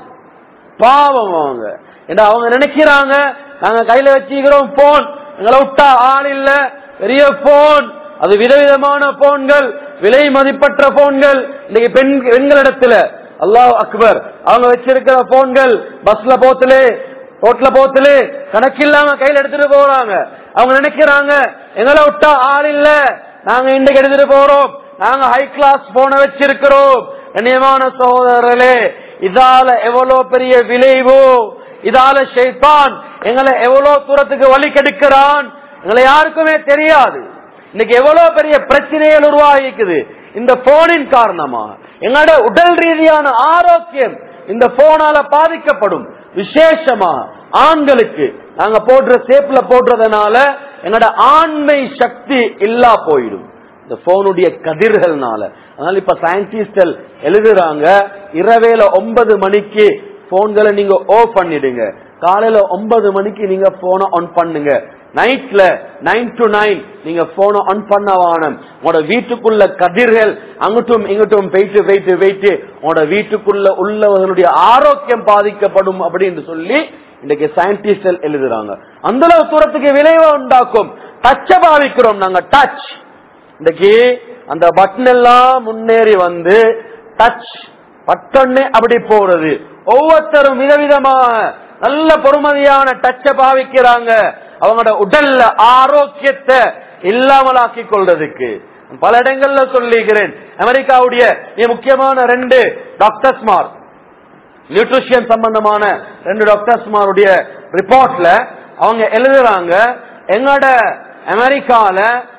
பாவம் அவங்க ஏன்னா அவங்க நினைக்கிறாங்க நாங்க கையில வச்சுக்கிறோம் போன் எங்களை விட்டா ஆள் இல்ல பெரிய போன் அது விதவிதமான போன்கள் விலை மதிப்பற்ற போன்கள் இன்னைக்கு பெண் பெண்களிடத்துல அல்லாஹ் அக்பர் அவங்க வச்சிருக்கிற போன்கள் பஸ்ல போத்துலே ரோட்ல போத்துலே கணக்கில்லாம கையில எடுத்துட்டு போறாங்க அவங்க நினைக்கிறாங்க எங்களை விட்டா ஆள் இல்ல நாங்க இன்றைக்கு எடுத்துட்டு போறோம் நாங்க ஹை கிளாஸ் போன வச்சிருக்கிறோம் கண்ணியமான சகோதரர்களே இதால எவ்வளவு பெரிய விளைவு இதால ஷைத்தான் எங்களை எவ்வளவு தூரத்துக்கு வழி கெடுக்கிறான் எங்களை யாருக்குமே தெரியாது இன்னைக்கு எவ்வளவு பெரிய பிரச்சனைகள் உருவாகிக்குது இந்த போனின் காரணமா எங்களோட உடல் ரீதியான ஆரோக்கியம் இந்த போனால பாதிக்கப்படும் விசேஷமா ஆண்களுக்கு நாங்க போடுற சேப்ல போடுறதுனால எங்களோட ஆண்மை சக்தி இல்லா போயிடும் இந்த போனுடைய கதிர்கள்னால அதனால இப்ப சயின்டிஸ்டல் எழுதுறாங்க இரவேல ஒன்பது மணிக்கு போன்களை நீங்க ஓஃப் பண்ணிடுங்க காலையில ஒன்பது மணிக்கு நீங்க போனை ஆன் பண்ணுங்க நைட்ல நைன் டு நைன் நீங்க போனை ஆன் பண்ண வானம் உங்களோட வீட்டுக்குள்ள கதிர்கள் அங்கிட்டும் இங்கிட்டும் போயிட்டு போயிட்டு போயிட்டு உங்களோட வீட்டுக்குள்ள உள்ளவர்களுடைய ஆரோக்கியம் பாதிக்கப்படும் அப்படின்னு சொல்லி இன்னைக்கு சயின்டிஸ்ட் எழுதுறாங்க அந்த அளவு தூரத்துக்கு விளைவை உண்டாக்கும் டச்ச பாவிக்கிறோம் நாங்க டச் இன்னைக்கு அந்த பட்டன் எல்லாம் முன்னேறி வந்து டச் பட்டன்னு அப்படி போறது ஒவ்வொருத்தரும் விதவிதமாக நல்ல பொறுமதியான டச்ச பாவிக்கிறாங்க அவங்களோட உடல்ல ஆரோக்கியத்தை இல்லாமலாக்கி கொள்றதுக்கு பல இடங்கள்ல சொல்லிக்கிறேன் அமெரிக்காவுடைய மிக முக்கியமான ரெண்டு டாக்டர்ஸ்மார் நியூட்ரிஷியன் சம்பந்தமான ரெண்டு டாக்டர்ஸ்மாருடைய ரிப்போர்ட்ல அவங்க எழுதுறாங்க எங்கட அமெரிக்கால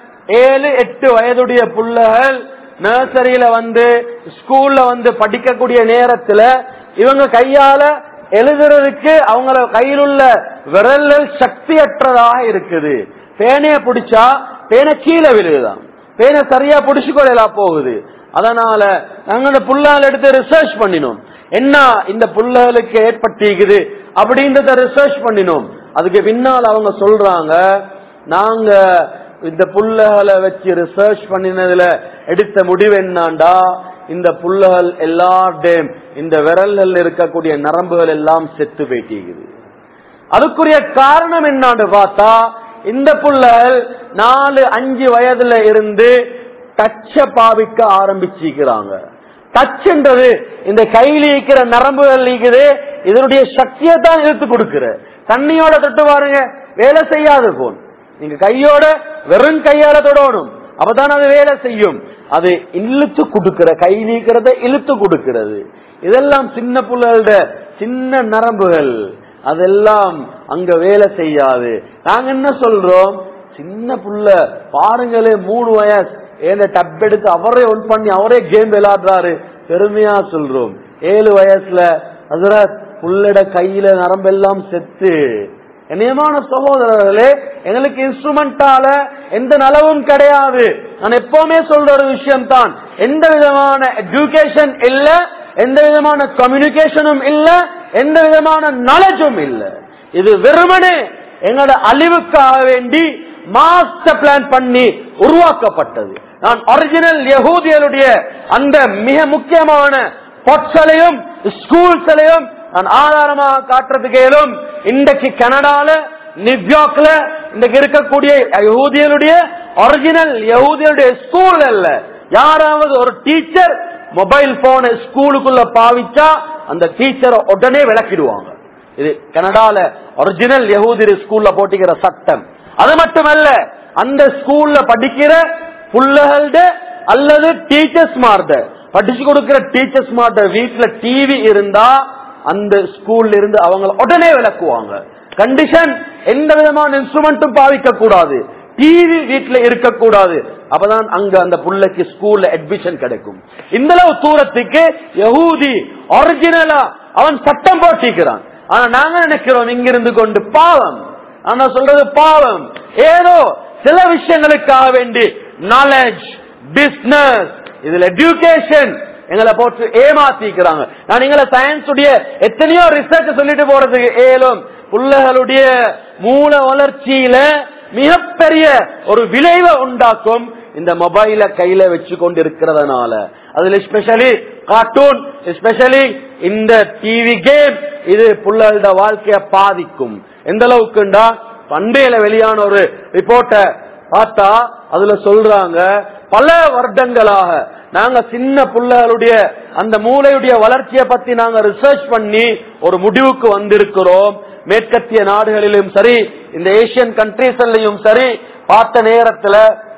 ஏழு எட்டு வயதுடைய புள்ளைகள் நர்சரியில வந்து ஸ்கூல்ல வந்து படிக்கக்கூடிய நேரத்துல இவங்க கையால எழுதுறதுக்கு அவங்கள கையில் உள்ள விரல்கள் சக்தியற்றதாக இருக்குது பேனைய பிடிச்சா பேனை கீழே விழுதுதான் பேனை சரியா பிடிச்சு கொள்ளலாம் போகுது அதனால நாங்க இந்த புல்லால் எடுத்து ரிசர்ச் பண்ணினோம் என்ன இந்த புல்லுகளுக்கு ஏற்பட்டிருக்குது அப்படின்றத ரிசர்ச் பண்ணினோம் அதுக்கு பின்னால் அவங்க சொல்றாங்க நாங்க இந்த புல்லுகளை வச்சு ரிசர்ச் பண்ணினதுல எடுத்த முடிவு என்னாண்டா இந்த புல்லுகள் எல்லாத்தையும் இந்த விரல்கள் இருக்கக்கூடிய நரம்புகள் எல்லாம் செத்து போயிட்டிருக்குது அதுக்குரிய காரணம் என்னான்னு பார்த்தா இந்த புள்ளல் நாலு அஞ்சு வயதுல இருந்து டச்ச பாவிக்க ஆரம்பிச்சிருக்கிறாங்க டச்ன்றது இந்த கையில் இருக்கிற நரம்புகள் இருக்குது இதனுடைய சக்தியை தான் இழுத்து கொடுக்கிற தண்ணியோட தொட்டு பாருங்க வேலை செய்யாது போன் நீங்க கையோட வெறும் கையால தொடணும் அப்பதான் அது வேலை செய்யும் அது இழுத்து கொடுக்கிற கை நீக்கிறத இழுத்து கொடுக்கிறது இதெல்லாம் சின்ன புள்ளகளோட சின்ன நரம்புகள் அதெல்லாம் அங்க வேலை செய்யாது நாங்க என்ன சொல்றோம் சின்ன புள்ள பாருங்களே மூணு வயசு ஏந்த டப் எடுத்து அவரே ஒன் பண்ணி அவரே கேம் விளையாடுறாரு பெருமையா சொல்றோம் ஏழு வயசுல அதுல புள்ளட கையில நரம்பெல்லாம் செத்து நியமான சகோதரர்களே எங்களுக்கு இன்ஸ்ட்ருமெண்டால எந்த நலவும் கிடையாது நான் எப்பவுமே சொல்ற ஒரு விஷயம் தான் எந்த விதமான எஜுகேஷன் இல்ல எந்த விதமான கம்யூனிகேஷனும் இல்ல எந்த விதமான நாலேஜும் இல்ல இது வெறுமனே எங்களோட அழிவுக்காக வேண்டி மாஸ்டர் பிளான் பண்ணி உருவாக்கப்பட்டது நான் ஒரிஜினல் யகூதியருடைய அந்த மிக முக்கியமான பொட்சலையும் ஸ்கூல்ஸ்லையும் நான் ஆதாரமாக காட்டுறதுக்கு இயலும் இன்றைக்கு கனடால நியூயார்க்ல இன்றைக்கு இருக்கக்கூடிய யகூதியருடைய ஒரிஜினல் யகூதியருடைய ஸ்கூல் அல்ல யாராவது ஒரு டீச்சர் மொபைல் போனை ஸ்கூலுக்குள்ள பாவிச்சா அந்த டீச்சரை உடனே விளக்கிடுவாங்க இது கனடால ஒரிஜினல் யகூதி ஸ்கூல்ல போட்டிக்கிற சட்டம் அது மட்டுமல்ல அந்த ஸ்கூல்ல படிக்கிற புள்ளகள்ட அல்லது டீச்சர்ஸ் மார்ட படிச்சு கொடுக்கிற டீச்சர்ஸ் மார்ட வீட்டுல டிவி இருந்தா அந்த ஸ்கூல்ல இருந்து அவங்க உடனே விளக்குவாங்க கண்டிஷன் எந்த விதமான இன்ஸ்ட்ருமெண்ட்டும் பாவிக்க கூடாது டிவி வீட்டுல இருக்கக்கூடாது அப்பதான் அங்க அந்த புள்ளைக்கு ஸ்கூல்ல அட்மிஷன் கிடைக்கும் இந்த அளவு தூரத்துக்கு யகூதி ஒரிஜினலா அவன் சட்டம் போட்டிக்கிறான் ஆனா நாங்க நினைக்கிறோம் இங்கிருந்து கொண்டு பாவம் ஆனா சொல்றது பாவம் ஏதோ சில விஷயங்களுக்காக வேண்டி நாலேஜ் பிசினஸ் இதுல எஜுகேஷன் எங்களை போட்டு ஏமாத்திக்கிறாங்க நான் எங்களை சயின்ஸ் உடைய எத்தனையோ ரிசர்ச் சொல்லிட்டு போறதுக்கு ஏலும் பிள்ளைகளுடைய மூல வளர்ச்சியில மிகப்பெரிய ஒரு விளைவை உண்டாக்கும் இந்த மொபைல கையில வச்சு கொண்டு இருக்கிறதுனால அதுல ஸ்பெஷலி கார்ட்டூன் ஸ்பெஷலி இந்த டிவி கேம் இது புள்ளகளோட வாழ்க்கைய பாதிக்கும் எந்த அளவுக்குண்டா பண்டையில வெளியான ஒரு ரிப்போர்ட்ட பார்த்தா அதுல சொல்றாங்க பல வருடங்களாக நாங்க சின்ன புள்ளைகளுடைய அந்த மூளையுடைய வளர்ச்சியை பத்தி நாங்க ரிசர்ச் பண்ணி ஒரு முடிவுக்கு வந்திருக்கிறோம் மேற்கத்திய நாடுகளிலும் சரி இந்த ஏசியன் கண்ட்ரீஸ்லயும் சரி பார்த்த நேரத்துல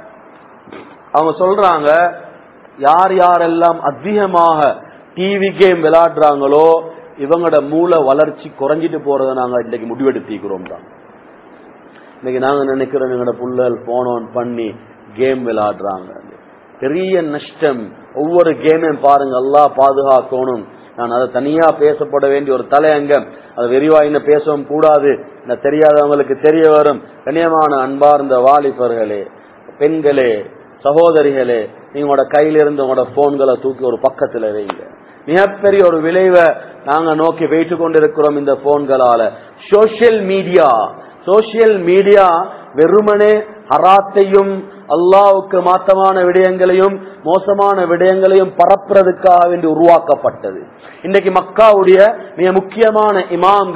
அவங்க சொல்றாங்க யார் யாரெல்லாம் அதிகமாக டிவி கேம் விளையாடுறாங்களோ இவங்களோட மூளை வளர்ச்சி குறைஞ்சிட்டு போறதை நாங்க இன்னைக்கு முடிவெடுத்திக்கிறோம் தான் இன்னைக்கு நாங்க நினைக்கிறோம் எங்களோட புள்ளல் போன் ஆன் பண்ணி கேம் விளையாடுறாங்க பெரிய நஷ்டம் ஒவ்வொரு கேமையும் பாருங்க எல்லாம் பாதுகாக்கணும் நான் அதை தனியா பேசப்பட வேண்டிய ஒரு தலையங்கம் அது விரிவா இன்னும் பேசவும் கூடாது இந்த தெரியாதவங்களுக்கு தெரிய வரும் கண்ணியமான அன்பார்ந்த வாலிபர்களே பெண்களே சகோதரிகளே நீங்களோட கையில இருந்து உங்களோட போன்களை தூக்கி ஒரு பக்கத்துல வைங்க மிகப்பெரிய ஒரு விளைவை நாங்க நோக்கி வைத்து கொண்டிருக்கிறோம் இந்த போன்களால சோசியல் மீடியா சோசியல் மீடியா வெறுமனே ஹராத்தையும் அல்லாவுக்கு மாத்தமான விடயங்களையும் மோசமான விடயங்களையும் பரப்புறதுக்காக வேண்டி உருவாக்கப்பட்டது இன்றைக்கு மக்காவுடைய மிக முக்கியமான இமாம்கள்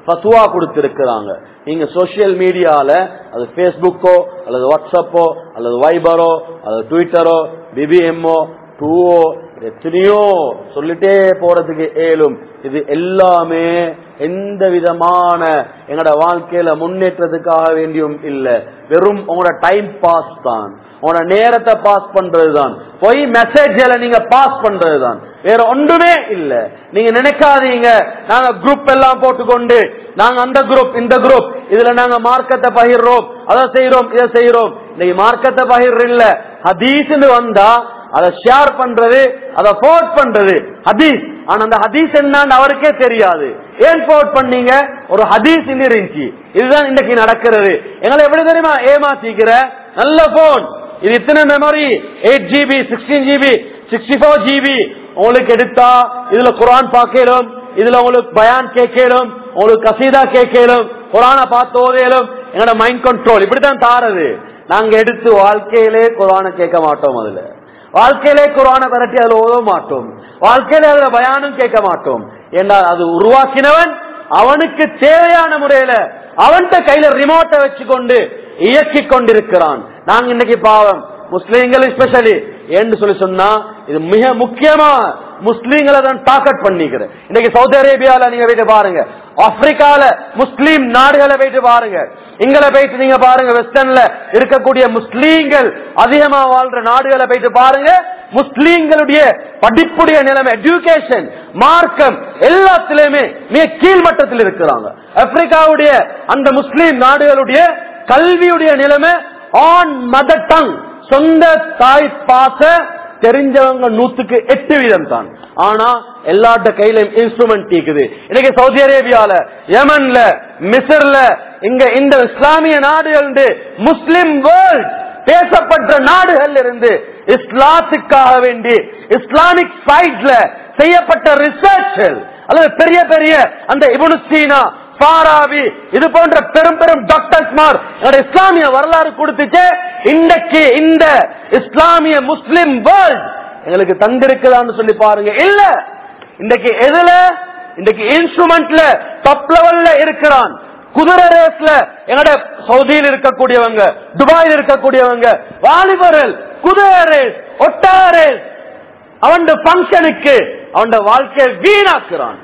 ஃபத்வா கொடுத்திருக்கிறாங்க நீங்க சோசியல் மீடியால அது ஃபேஸ்புக்கோ அல்லது வாட்ஸ்அப்போ அல்லது வைபரோ அல்லது ட்விட்டரோ பிபிஎம்ஓ டூஓ எத்தனையோ சொல்லிட்டே போறதுக்கு ஏலும் இது எல்லாமே எந்த விதமான எங்களோட வாழ்க்கையில முன்னேற்றத்துக்காக வேண்டியும் இல்ல வெறும் உங்களோட டைம் பாஸ் தான் உங்களோட நேரத்தை பாஸ் பண்றதுதான் போய் மெசேஜ்ல நீங்க பாஸ் பண்றதுதான் வேற ஒன்றுமே இல்ல நீங்க நினைக்காதீங்க நாங்க குரூப் எல்லாம் போட்டுக்கொண்டு நாங்க அந்த குரூப் இந்த குரூப் இதுல நாங்க மார்க்கத்தை பகிர்றோம் அதை செய்யறோம் இதை செய்யறோம் இன்னைக்கு மார்க்கத்தை பகிர்ற இல்ல ஹதீஸ்னு வந்தா அதை ஷேர் பண்றது அதை போர்ட் பண்றது ஹதீஸ் ஆனா அந்த ஹதீஸ் என்னன்னு அவருக்கே தெரியாது ஏன் போர்ட் பண்ணீங்க ஒரு ஹதீஸ் இருந்துச்சு இதுதான் இன்னைக்கு நடக்கிறது எங்களை எப்படி தெரியுமா ஏமாத்திக்கிற நல்ல போன் இது இத்தனை memory eight GB sixteen GB sixty four GB உங்களுக்கு எடுத்தா இதுல குரான் பார்க்கலும் இதுல உங்களுக்கு பயான் கேட்கலும் உங்களுக்கு கசீதா கேட்கலும் குரானை பார்த்து ஓதையிலும் எங்களோட மைண்ட் கண்ட்ரோல் இப்படித்தான் தாரது நாங்க எடுத்து வாழ்க்கையிலே குரானை கேட்க மாட்டோம் அதுல வாழ்க்கையிலே குரானை விரட்டி அதுல ஓத மாட்டோம் வாழ்க்கையிலே அதுல பயானும் கேட்க மாட்டோம் என்றால் அது உருவாக்கினவன் அவனுக்கு தேவையான முறையில அவன்கிட்ட கையில ரிமோட்டை வச்சுக்கொண்டு இயக்கி கொண்டிருக்கிறான் நாங்க இன்னைக்கு பாவம் முஸ்லீம்கள் ஸ்பெஷலி என்று சொல்லி சொன்னா இது மிக முக்கியமா முஸ்லீம்களை தான் டார்கெட் பண்ணிக்கிறேன் இன்னைக்கு சவுதி அரேபியால நீங்க போயிட்டு பாருங்க ஆப்பிரிக்கால முஸ்லீம் நாடுகளை போயிட்டு பாருங்க இங்களை போயிட்டு நீங்க பாருங்க வெஸ்டர்ன்ல இருக்கக்கூடிய முஸ்லீம்கள் அதிகமா வாழ்ற நாடுகளை போயிட்டு பாருங்க முஸ்லீம்களுடைய படிப்புடைய நிலைமை எஜுகேஷன் மார்க்கம் எல்லாத்திலுமே மிக கீழ்மட்டத்தில் இருக்கிறாங்க ஆப்பிரிக்காவுடைய அந்த முஸ்லீம் நாடுகளுடைய கல்வியுடைய நிலைமை ஆன் மதர் டங் சொந்த தாய் பாச தெரிஞ்சவங்க நூத்துக்கு எட்டு வீதம் தான் ஆனா எல்லாட்ட கையிலும் இன்ஸ்ட்ருமெண்ட் இருக்குது இன்னைக்கு சவுதி அரேபியால யமன்ல மிசர்ல இங்க இந்த இஸ்லாமிய நாடுகள் முஸ்லிம் வேர்ல்ட் பேசப்பட்ட நாடுகள் இருந்து இஸ்லாத்துக்காக வேண்டி இஸ்லாமிக் சைட்ல செய்யப்பட்ட ரிசர்ச்கள் அல்லது பெரிய பெரிய அந்த இபுனு சீனா பாராவி இது போன்ற பெரும் பெரும் டாக்டர்ஸ்மார் இஸ்லாமிய வரலாறு கொடுத்துச்சு இன்றைக்கு இந்த இஸ்லாமிய முஸ்லிம் வேர்ல்ட் எங்களுக்கு தந்திருக்குதான்னு சொல்லி பாருங்க இல்ல இன்றைக்கு எதுல இன்றைக்கு இன்ஸ்ட்ருமெண்ட்ல டாப் லெவல்ல இருக்கிறான் குதிரை ரேஸ்ல எங்கட சவுதியில் இருக்கக்கூடியவங்க துபாயில் இருக்கக்கூடியவங்க வாலிபர்கள் குதிரை ரேஸ் ஒட்டா ரேஸ் அவன் பங்கனுக்கு அவன் வாழ்க்கையை வீணாக்குறான்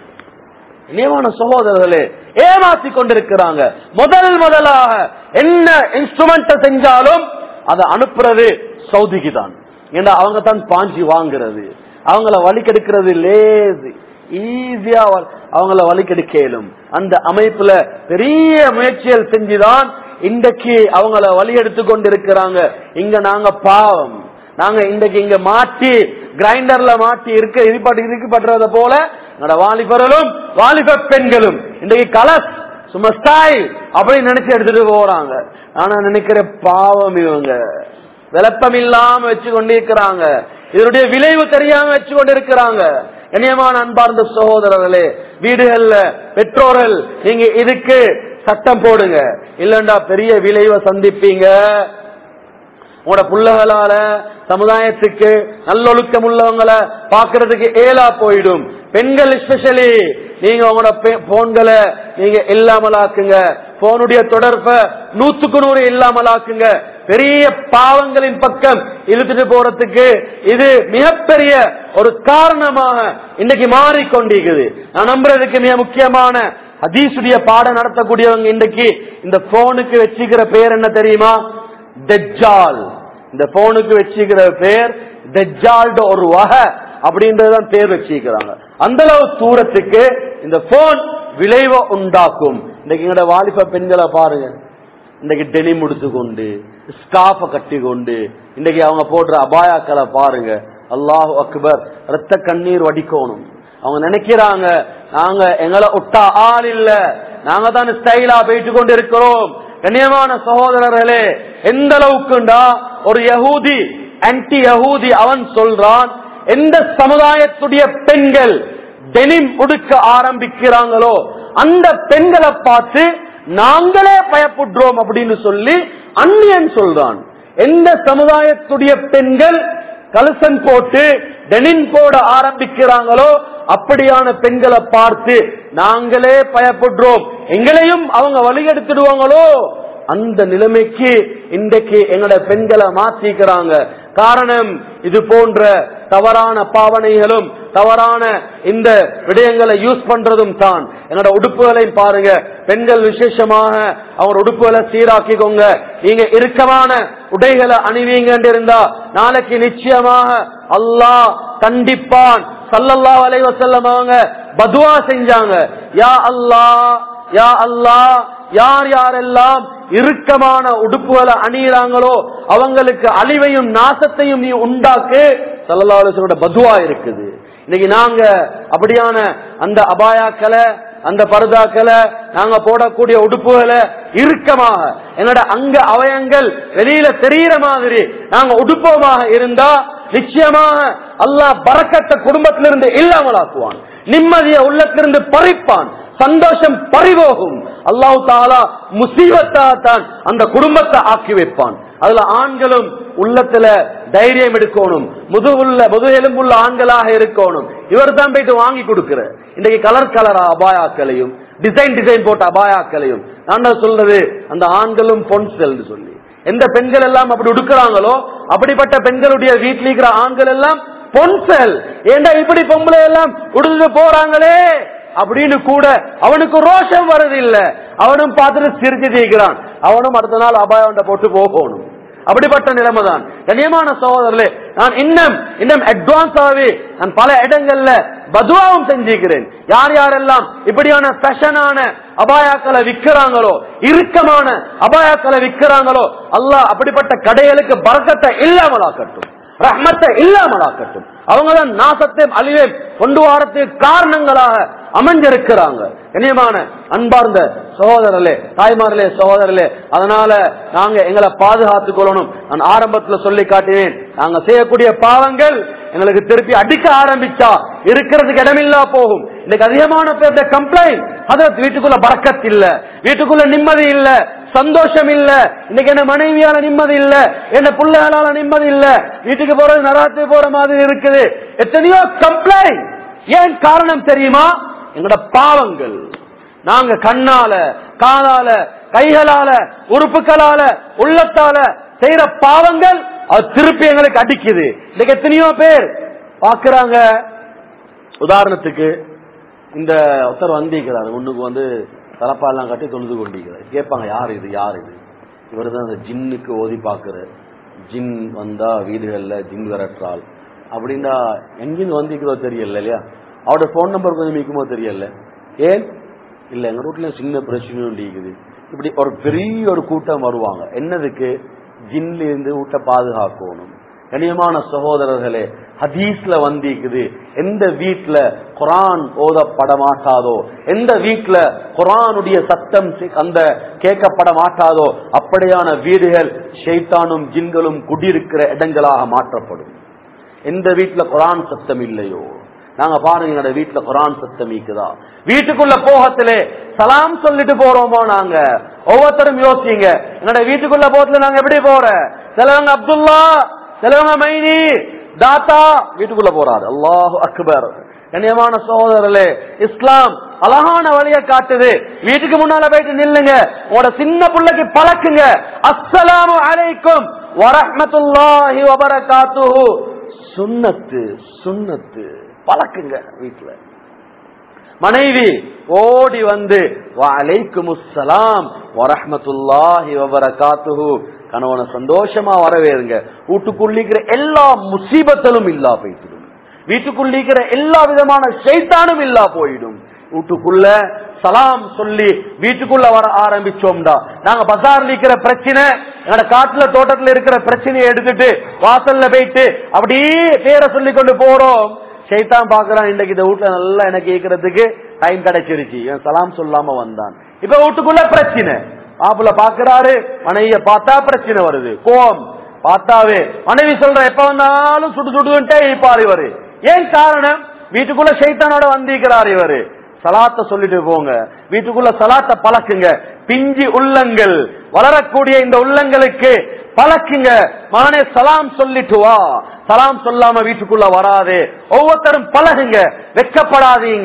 நியமான சகோதரர்களே ஏமாத்தி கொண்டிருக்கிறாங்க முதல் முதலாக என்ன இன்ஸ்ட்ருமெண்ட் செஞ்சாலும் அதை அனுப்புறது சவுதிக்கு தான் ஏன்னா அவங்க தான் பாஞ்சி வாங்குறது அவங்கள வலிக்கெடுக்கிறது லேசி ஈஸியா அவங்கள வலிக்கெடுக்கலும் அந்த அமைப்புல பெரிய முயற்சிகள் செஞ்சுதான் இன்றைக்கு அவங்கள வழி எடுத்து கொண்டிருக்கிறாங்க இங்க நாங்க பாவம் நாங்க இன்றைக்கு இங்க மாட்டி கிரைண்டர்ல மாட்டி இருக்க இருப்பாட்டு இருக்கப்படுறத போல என்னோட வாலிபர்களும் வாலிப பெண்களும் இன்றைக்கு கலஸ் சும்மா ஸ்டைல் அப்படின்னு நினைச்சு எடுத்துட்டு போறாங்க ஆனா நினைக்கிற பாவம் இவங்க விளப்பம் இல்லாம வச்சு கொண்டிருக்கிறாங்க இதனுடைய விளைவு தெரியாம வச்சு கொண்டிருக்கிறாங்க கண்ணியமான அன்பார்ந்த சகோதரர்களே வீடுகள்ல பெற்றோர்கள் நீங்க இதுக்கு சட்டம் போடுங்க இல்லண்டா பெரிய விளைவை சந்திப்பீங்க உங்களோட புள்ளகளால சமுதாயத்துக்கு நல்லொழுக்கம் உள்ளவங்களை பாக்குறதுக்கு ஏலா போயிடும் பெண்கள் ஸ்பெஷலி நீங்க உங்களோட போன்களை நீங்க இல்லாமலாக்குங்க போனுடைய தொடர்பை நூத்துக்கு நூறு இல்லாமலாக்குங்க பெரிய பாவங்களின் பக்கம் இழுத்துட்டு போறதுக்கு இது மிகப்பெரிய ஒரு காரணமாக இன்னைக்கு மாறிக்கொண்டிருக்குது நான் நம்புறதுக்கு மிக முக்கியமான ஹதீசுடைய பாடம் நடத்தக்கூடியவங்க இன்றைக்கு இந்த போனுக்கு வச்சுக்கிற பேர் என்ன தெரியுமா தெஜால் இந்த போனுக்கு வச்சுக்கிற பேர் தெஜால்ட ஒரு வகை அப்படின்றதுதான் பேர் வச்சிருக்கிறாங்க அந்த அளவு தூரத்துக்கு இந்த போன் விளைவை உண்டாக்கும் இன்னைக்கு எங்களோட வாலிப பெண்களை பாருங்க இன்னைக்கு டெனி முடித்து கொண்டு ஸ்காஃப கட்டி கொண்டு இன்னைக்கு அவங்க போடுற அபாயாக்களை பாருங்க அல்லாஹ் அக்பர் ரத்த கண்ணீர் வடிக்கணும் அவங்க நினைக்கிறாங்க நாங்க எங்களை ஒட்டா ஆள் இல்ல நாங்க தான் ஸ்டைலா போயிட்டு கொண்டு இருக்கிறோம் கண்ணியமான சகோதரர்களே எந்த அளவுக்குண்டா ஒரு யகூதி ஆன்டி யகூதி அவன் சொல்றான் எந்த சமுதாயத்துடைய பெண்கள் டெனிம் உடுக்க ஆரம்பிக்கிறாங்களோ அந்த பெண்களை பார்த்து நாங்களே பயப்படுறோம் அப்படின்னு சொல்லி அந்நியன் சொல்றான் எந்த சமுதாயத்துடைய பெண்கள் கலசன் போட்டு டெனின் போட ஆரம்பிக்கிறாங்களோ அப்படியான பெண்களை பார்த்து நாங்களே பயப்படுறோம் எங்களையும் அவங்க வழி எடுத்துடுவாங்களோ அந்த நிலைமைக்கு இன்றைக்கு எங்களோட பெண்களை மாத்திக்கிறாங்க காரணம் இது போன்ற தவறான பாவனைகளும் தவறான இந்த விடயங்களை யூஸ் பண்றதும் தான் என்னோட உடுப்புகளையும் பாருங்க பெண்கள் விசேஷமாக அவங்க உடுப்புகளை சீராக்கிக்கோங்க நீங்க இறுக்கமான உடைகளை அணிவீங்க இருந்தா நாளைக்கு நிச்சயமாக அல்லாஹ் கண்டிப்பான் சல்லல்லா அலைவசல்லம் அவங்க பதுவா செஞ்சாங்க யா அல்லாஹ் யா அல்லாஹ் யார் யாரெல்லாம் இறுக்கமான உடுப்புகளை அணியிறாங்களோ அவங்களுக்கு அழிவையும் நாசத்தையும் நீ உண்டாக்கு சல்லல்லாஹோட பதுவா இருக்குது இன்னைக்கு நாங்க அப்படியான அந்த அபாயாக்களை அந்த பரதாக்களை நாங்க போடக்கூடிய உடுப்புகளை இறுக்கமாக என்னோட அங்க அவயங்கள் வெளியில தெரியிற மாதிரி நாங்க உடுப்போமாக இருந்தா நிச்சயமாக அல்லாஹ் பறக்கத்தை குடும்பத்திலிருந்து இல்லாமலாக்குவான் நிம்மதிய உள்ளத்திலிருந்து பறிப்பான் சந்தோஷம் பறிபோகும் அல்லாஹு தாலா முசீபத்தான் அந்த குடும்பத்தை ஆக்கி வைப்பான் அதுல ஆண்களும் உள்ளத்துல தைரியம் எடுக்கணும் முதுகுள்ள முதுகெலும்புள்ள ஆண்களாக இருக்கணும் இவர் தான் போயிட்டு வாங்கி கொடுக்கிற இன்றைக்கு கலர் கலரா அபாயாக்களையும் டிசைன் டிசைன் போட்ட அபாயாக்களையும் நான் சொல்றது அந்த ஆண்களும் பொன்செல் சொல்லி எந்த பெண்கள் எல்லாம் அப்படி உடுக்கிறாங்களோ அப்படிப்பட்ட பெண்களுடைய வீட்டில் இருக்கிற ஆண்கள் எல்லாம் பொன்செல் ஏண்டா இப்படி பொம்பளை எல்லாம் உடுத்து போறாங்களே அப்படின்னு கூட அவனுக்கு ரோஷம் வருது இல்ல அவனும் பார்த்துட்டு சிரிச்சு தீக்கிறான் அவனும் அடுத்த நாள் அபாயம் போட்டு போகணும் அப்படிப்பட்ட நிலைமை தான் கண்ணியமான சகோதரர்களே நான் இன்னும் இன்னும் அட்வான்ஸ் ஆகவே நான் பல இடங்கள்ல பதுவாவும் செஞ்சிருக்கிறேன் யார் யாரெல்லாம் இப்படியான ஃபேஷனான அபாயாக்களை விற்கிறாங்களோ இறுக்கமான அபாயாக்களை விற்கிறாங்களோ அல்லாஹ் அப்படிப்பட்ட கடைகளுக்கு பறக்கத்தை இல்லாமலாக்கட்டும் ரஹ்மத்தை இல்லாமலாக்கட்டும் அவங்கதான் நாசத்தையும் அழிவையும் கொண்டு வரத்துக்கு காரணங்களாக அமைஞ்சிருக்கிறாங்க கண்ணியமான அன்பார்ந்த சகோதரர்களே தாய்மார்களே சகோதரர்களே அதனால நாங்க எங்களை பாதுகாத்துக் கொள்ளணும் நான் ஆரம்பத்துல சொல்லி காட்டினேன் நாங்க செய்யக்கூடிய பாவங்கள் எங்களுக்கு திருப்பி அடிக்க ஆரம்பிச்சா இருக்கிறதுக்கு இடமில்லா போகும் இன்னைக்கு அதிகமான பேருடைய கம்ப்ளைண்ட் அதாவது வீட்டுக்குள்ள பறக்கத் இல்ல வீட்டுக்குள்ள நிம்மதி இல்ல சந்தோஷம் இல்ல இன்னைக்கு என்ன மனைவியால நிம்மதி இல்ல என்ன பிள்ளைகளால நிம்மதி இல்ல வீட்டுக்கு போறது நராத்து போற மாதிரி இருக்குது எத்தனையோ கம்ப்ளைண்ட் ஏன் காரணம் தெரியுமா எங்களோட பாவங்கள் நாங்க கண்ணால காலால கைகளால உறுப்புகளால உள்ளத்தால செய்யற பாவங்கள் அது திருப்பி எங்களுக்கு அடிக்குது இன்னைக்கு எத்தனையோ பேர் பாக்குறாங்க உதாரணத்துக்கு இந்த ஒருத்தர் வந்திருக்கிறார் முன்னுக்கு வந்து தலப்பாலாம் கட்டி தொழுது கொண்டிருக்கிறார் கேட்பாங்க யார் இது யார் இது இவர் தான் அந்த ஜின்னுக்கு ஓதி பாக்குற ஜின் வந்தா வீடுகள்ல ஜின் விரட்டுறாள் அப்படின்னா எங்கிருந்து வந்திருக்கிறோ தெரியல இல்லையா அவரோட போன் நம்பர் கொஞ்சம் மிக்குமோ தெரியல ஏன் இல்ல எங்க வீட்டுல சின்ன பிரச்சனை இருக்குது இப்படி ஒரு பெரிய ஒரு கூட்டம் வருவாங்க என்னதுக்கு ஜின்ல இருந்து வீட்டை பாதுகாக்கணும் கண்ணியமான சகோதரர்களே ஹதீஸ்ல வந்திருக்குது எந்த வீட்ல குரான் ஓதப்பட மாட்டாதோ எந்த வீட்ல குரானுடைய சத்தம் சி- அந்த கேட்கப்பட மாட்டாதோ அப்படியான வீடுகள் ஷைத்தானும் ஜின்களும் குடியிருக்கிற இடங்களாக மாற்றப்படும் எந்த வீட்ல குரான் சத்தம் இல்லையோ நாங்க பாருங்க எங்களோட வீட்ல குரான் சத்தம் இருக்குதா வீட்டுக்குள்ள போகத்திலே சலாம் சொல்லிட்டு போறோமோ நாங்க ஒவ்வொருத்தரும் யோசிங்க என்னோட வீட்டுக்குள்ள போகத்துல நாங்க எப்படி போற சிலவங்க அப்துல்லா சிலவங்க மைனி தாத்தா வீட்டுக்குள்ள போறாரு அல்லாஹு அக்பர் கண்ணியமான சகோதரர்களே இஸ்லாம் அழகான வழியை காட்டுது வீட்டுக்கு முன்னால போயிட்டு நில்லுங்க உங்களோட சின்ன பிள்ளைக்கு பழக்குங்க அஸ்ஸலாமு அலைக்கும் வரஹ்மத்துல்லாஹி வபரகாத்துஹு சுன்னத்து சுன்னத்து பழக்குங்க வீட்டுல மனைவி ஓடி வந்து வலைக்குமுஸ்ஸலாம் வரஹ்மத்துல்லாஹி வபரகாத்துஹு கணவனை சந்தோஷமா வரவேறுங்க வீட்டுக்குள்ளிக்கிற எல்லா முசீபத்தலும் இல்லா போயிடும் வீட்டுக்குள்ளிக்கிற எல்லா விதமான ஷைத்தானும் இல்லா போயிடும் வீட்டுக்குள்ள சலாம் சொல்லி வீட்டுக்குள்ள வர ஆரம்பிச்சோம்டா நாங்க பசார்ல இருக்கிற பிரச்சனை எங்களோட காட்டுல தோட்டத்துல இருக்கிற பிரச்சனையை எடுத்துட்டு வாசல்ல போயிட்டு அப்படியே பேரை சொல்லி கொண்டு போறோம் ஷைத்தான் பாக்குறான் இன்னைக்கு இந்த வீட்டுல நல்லா எனக்கு கேட்கறதுக்கு டைம் கிடைச்சிருச்சு இவன் சலாம் சொல்லாம வந்தான் இப்ப வீட்டுக்குள்ள பிரச்சனை மாப்பிள்ள பாக்குறாரு மனைவிய பார்த்தா பிரச்சனை வருது கோவம் பார்த்தாவே மனைவி சொல்ற எப்ப வந்தாலும் சுடு சுடுன்ட்டே இருப்பார் இவரு ஏன் காரணம் வீட்டுக்குள்ள ஷைத்தானோட வந்திருக்கிறார் இவரு சலாத்த சொல்லிட்டு போங்க வீட்டுக்குள்ள சலாத்த பழக்குங்க பிஞ்சி உள்ளங்கள் வளரக்கூடிய இந்த உள்ளங்களுக்கு பழக்குங்க மகனே சலாம் சொல்லிட்டு வா சலாம் சொல்லாம வீட்டுக்குள்ள வராது ஒவ்வொருத்தரும் பழகுங்க வெக்கப்படாதீங்க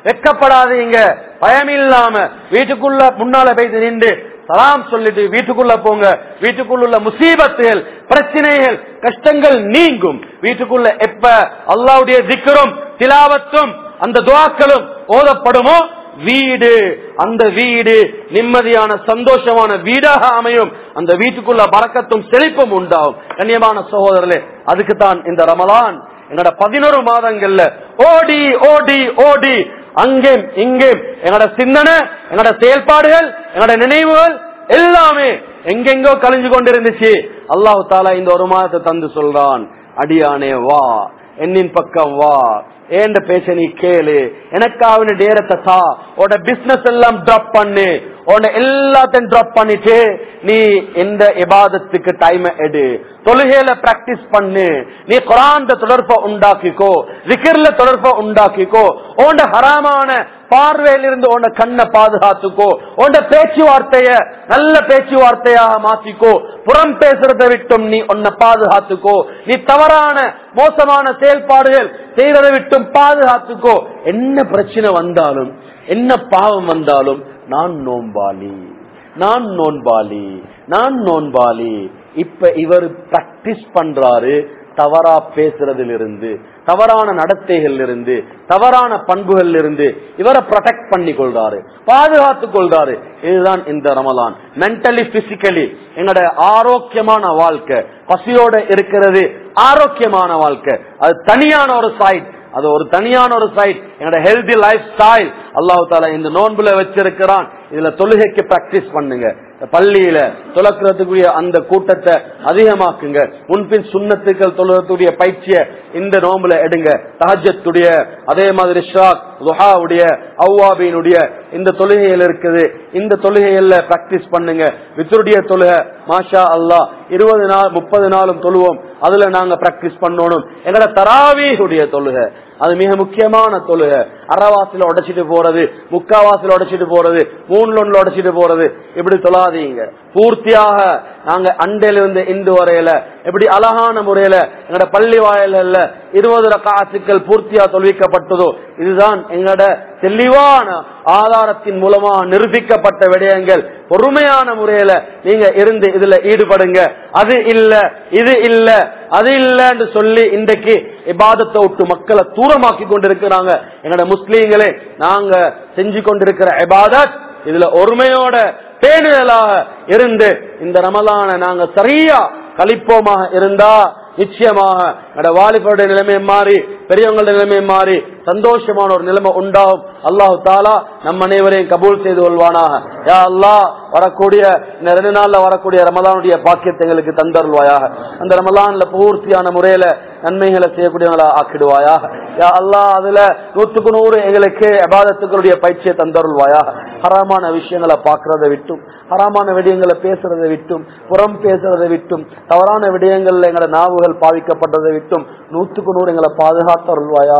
வெக்கப்படாதீங்க பயம் இல்லாம வீட்டுக்குள்ள முன்னால போயிட்டு நின்று சலாம் சொல்லிட்டு வீட்டுக்குள்ள போங்க வீட்டுக்குள்ள உள்ள முசீபத்துகள் பிரச்சனைகள் கஷ்டங்கள் நீங்கும் வீட்டுக்குள்ள எப்ப அல்லாவுடைய திக்கரும் திலாவத்தும் அந்த துவாக்களும் ஓதப்படுமோ வீடு அந்த வீடு நிம்மதியான சந்தோஷமான வீடாக அமையும் அந்த வீட்டுக்குள்ள பறக்கத்தும் செழிப்பும் உண்டாகும் கண்ணியமான சகோதரர்களே அதுக்கு தான் இந்த ரமலான் எங்கட பதினோரு மாதங்கள்ல ஓடி ஓடி ஓடி அங்கேயும் இங்கேயும் எங்கட சிந்தனை எங்கட செயல்பாடுகள் எங்கட நினைவுகள் எல்லாமே எங்கெங்கோ கழிஞ்சு கொண்டிருந்துச்சு அல்லாஹு தாலா இந்த ஒரு மாதத்தை தந்து சொல்றான் அடியானே வா என்னின் பக்கம் வா ஏண்ட பேச்ச நீ கேளு எனக்காக நேரத்தை தா உட பிசினஸ் எல்லாம் டிராப் பண்ணு உன்னை எல்லாத்தையும் டிராப் பண்ணிட்டு நீ எந்த இபாதத்துக்கு டைம் எடு தொழுகையில பிராக்டிஸ் பண்ணு நீ குரான் தொடர்பை உண்டாக்கிக்கோ விக்கிர்ல தொடர்பை உண்டாக்கிக்கோ உன்ட ஹராமான பார்வையிலிருந்து உன்னை கண்ணை பாதுகாத்துக்கோ உன்ட பேச்சுவார்த்தைய நல்ல பேச்சுவார்த்தையாக மாத்திக்கோ புறம் பேசுறதை விட்டும் நீ உன்னை பாதுகாத்துக்கோ நீ தவறான மோசமான செயல்பாடுகள் செய்யறதை விட்டும் பாதுகாத்துக்கோ என்ன பிரச்சனை வந்தாலும் என்ன பாவம் வந்தாலும் நான் நோம்பாளி நான் நோன்பாளி நான் நோன்பாளி இப்ப இவர் பிராக்டிஸ் பண்றாரு தவறா பேசுறதில் இருந்து தவறான நடத்தைகள் இருந்து தவறான பண்புகள் இருந்து இவரை ப்ரொடெக்ட் பண்ணி கொள்றாரு பாதுகாத்துக் கொள்றாரு இதுதான் இந்த ரமலான் மென்டலி பிசிக்கலி எங்களோட ஆரோக்கியமான வாழ்க்கை பசியோட இருக்கிறது ஆரோக்கியமான வாழ்க்கை அது தனியான ஒரு சைட் அது ஒரு தனியான ஒரு சைட் என்னோட ஹெல்தி லைஃப் ஸ்டைல் அல்லாஹு தாலா இந்த நோன்புல வச்சிருக்கிறான் இதுல தொழுகைக்கு பிராக்டிஸ் பண்ணுங்க பள்ளியில தொலைக்கிறதுக்குரிய அந்த கூட்டத்தை அதிகமாக்குங்க முன்பின் சுண்ணத்துக்கள் தொழுகிறதுடைய பயிற்சிய இந்த நோம்புல எடுங்க தஹஜத்துடைய அதே மாதிரி ஷாக் துஹாவுடைய அவ்வாபினுடைய இந்த தொழுகைகள் இருக்குது இந்த தொழுகைகள்ல பிராக்டிஸ் பண்ணுங்க வித்தருடைய தொழுகை மாஷா அல்லாஹ் இருபது நாள் முப்பது நாளும் தொழுவோம் அதுல நாங்க பிராக்டிஸ் பண்ணணும் எங்கட தராவீடைய தொழுகை அது மிக முக்கியமான தொழுகை அறவாசில உடைச்சிட்டு போறது முக்காவாசில உடைச்சிட்டு போறது மூணுல ஒண்ணுல உடைச்சிட்டு போறது இப்படி தொழாதீங்க பூர்த்தியாக நாங்க அண்டையில இருந்து இந்து வரையில எப்படி அழகான முறையில எங்கட பள்ளி வாயில இருபது ரக்காசுக்கள் பூர்த்தியா தொழுவிக்கப்பட்டதோ இதுதான் எங்கட தெளிவான ஆதாரத்தின் மூலமா நிரூபிக்கப்பட்ட விடயங்கள் பொறுமையான முறையில நீங்க இருந்து இதுல ஈடுபடுங்க அது இல்ல இது இல்ல அது இல்லன்னு சொல்லி இன்றைக்கு இபாதத்தை விட்டு மக்களை தூரமாக்கி கொண்டிருக்கிறாங்க எங்கட முஸ்லீம்களே நாங்க செஞ்சு கொண்டிருக்கிற இபாதத் இதுல ஒருமையோட பேணுதலாக இருந்து இந்த ரமலான நாங்க சரியா கழிப்போமாக இருந்தா நிச்சயமாக என்னோட வாலிபருடைய நிலைமை மாறி பெரியவங்களுடைய நிலைமை மாறி சந்தோஷமான ஒரு நிலைமை உண்டாகும் அல்லாஹு தாலா நம் அனைவரையும் கபூல் செய்து கொள்வானாக யா அல்லா வரக்கூடிய இந்த ரெண்டு நாள்ல வரக்கூடிய ரமலானுடைய பாக்கியத்தை எங்களுக்கு தந்தருள்வாயாக அந்த ரமலான்ல பூர்த்தியான முறையில நன்மைகளை செய்யக்கூடியவங்களா ஆக்கிடுவாயாக யா அல்லா அதுல நூத்துக்கு நூறு எங்களுக்கு அபாதத்துக்களுடைய பயிற்சியை தந்தருள்வாயாக ஹராமான விஷயங்களை பாக்குறதை விட்டும் ஹராமான விடயங்களை பேசுறதை விட்டும் புறம் பேசுறதை விட்டும் தவறான விடயங்கள்ல எங்களோட நாவுகள் பாதிக்கப்பட்டதை விட்டும் நூத்துக்கு நூறு எங்களை பாதுகாத்தருள்வாயா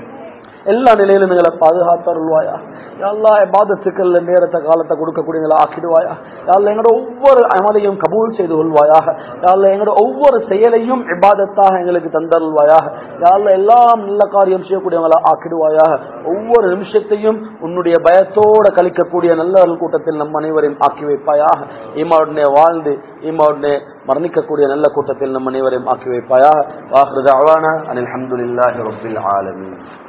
எல்லா நிலையிலும் எங்களை பாதுகாத்தருள்வாயா எல்லா பாதத்துக்கள் நேரத்தை காலத்தை கொடுக்கக்கூடியங்களா ஆக்கிடுவாயா யாழ்ல எங்களோட ஒவ்வொரு அமலையும் கபூல் செய்து கொள்வாயாக யாழ்ல எங்களோட ஒவ்வொரு செயலையும் இபாதத்தாக எங்களுக்கு தந்தருள்வாயாக யாழ்ல எல்லாம் நல்ல காரியம் செய்யக்கூடியவங்களா ஆக்கிடுவாயாக ஒவ்வொரு நிமிஷத்தையும் உன்னுடைய பயத்தோட கழிக்கக்கூடிய நல்ல கூட்டத்தில் நம் அனைவரையும் ஆக்கி வைப்பாயாக ஈமாவுடனே வாழ்ந்து ஈமாவுடனே மரணிக்கக்கூடிய நல்ல கூட்டத்தில் நம் அனைவரையும் ஆக்கி வைப்பாயாக வாஹ்ருதாவான அனில் அஹமதுல்லாஹி ரபில் ஆலமீன்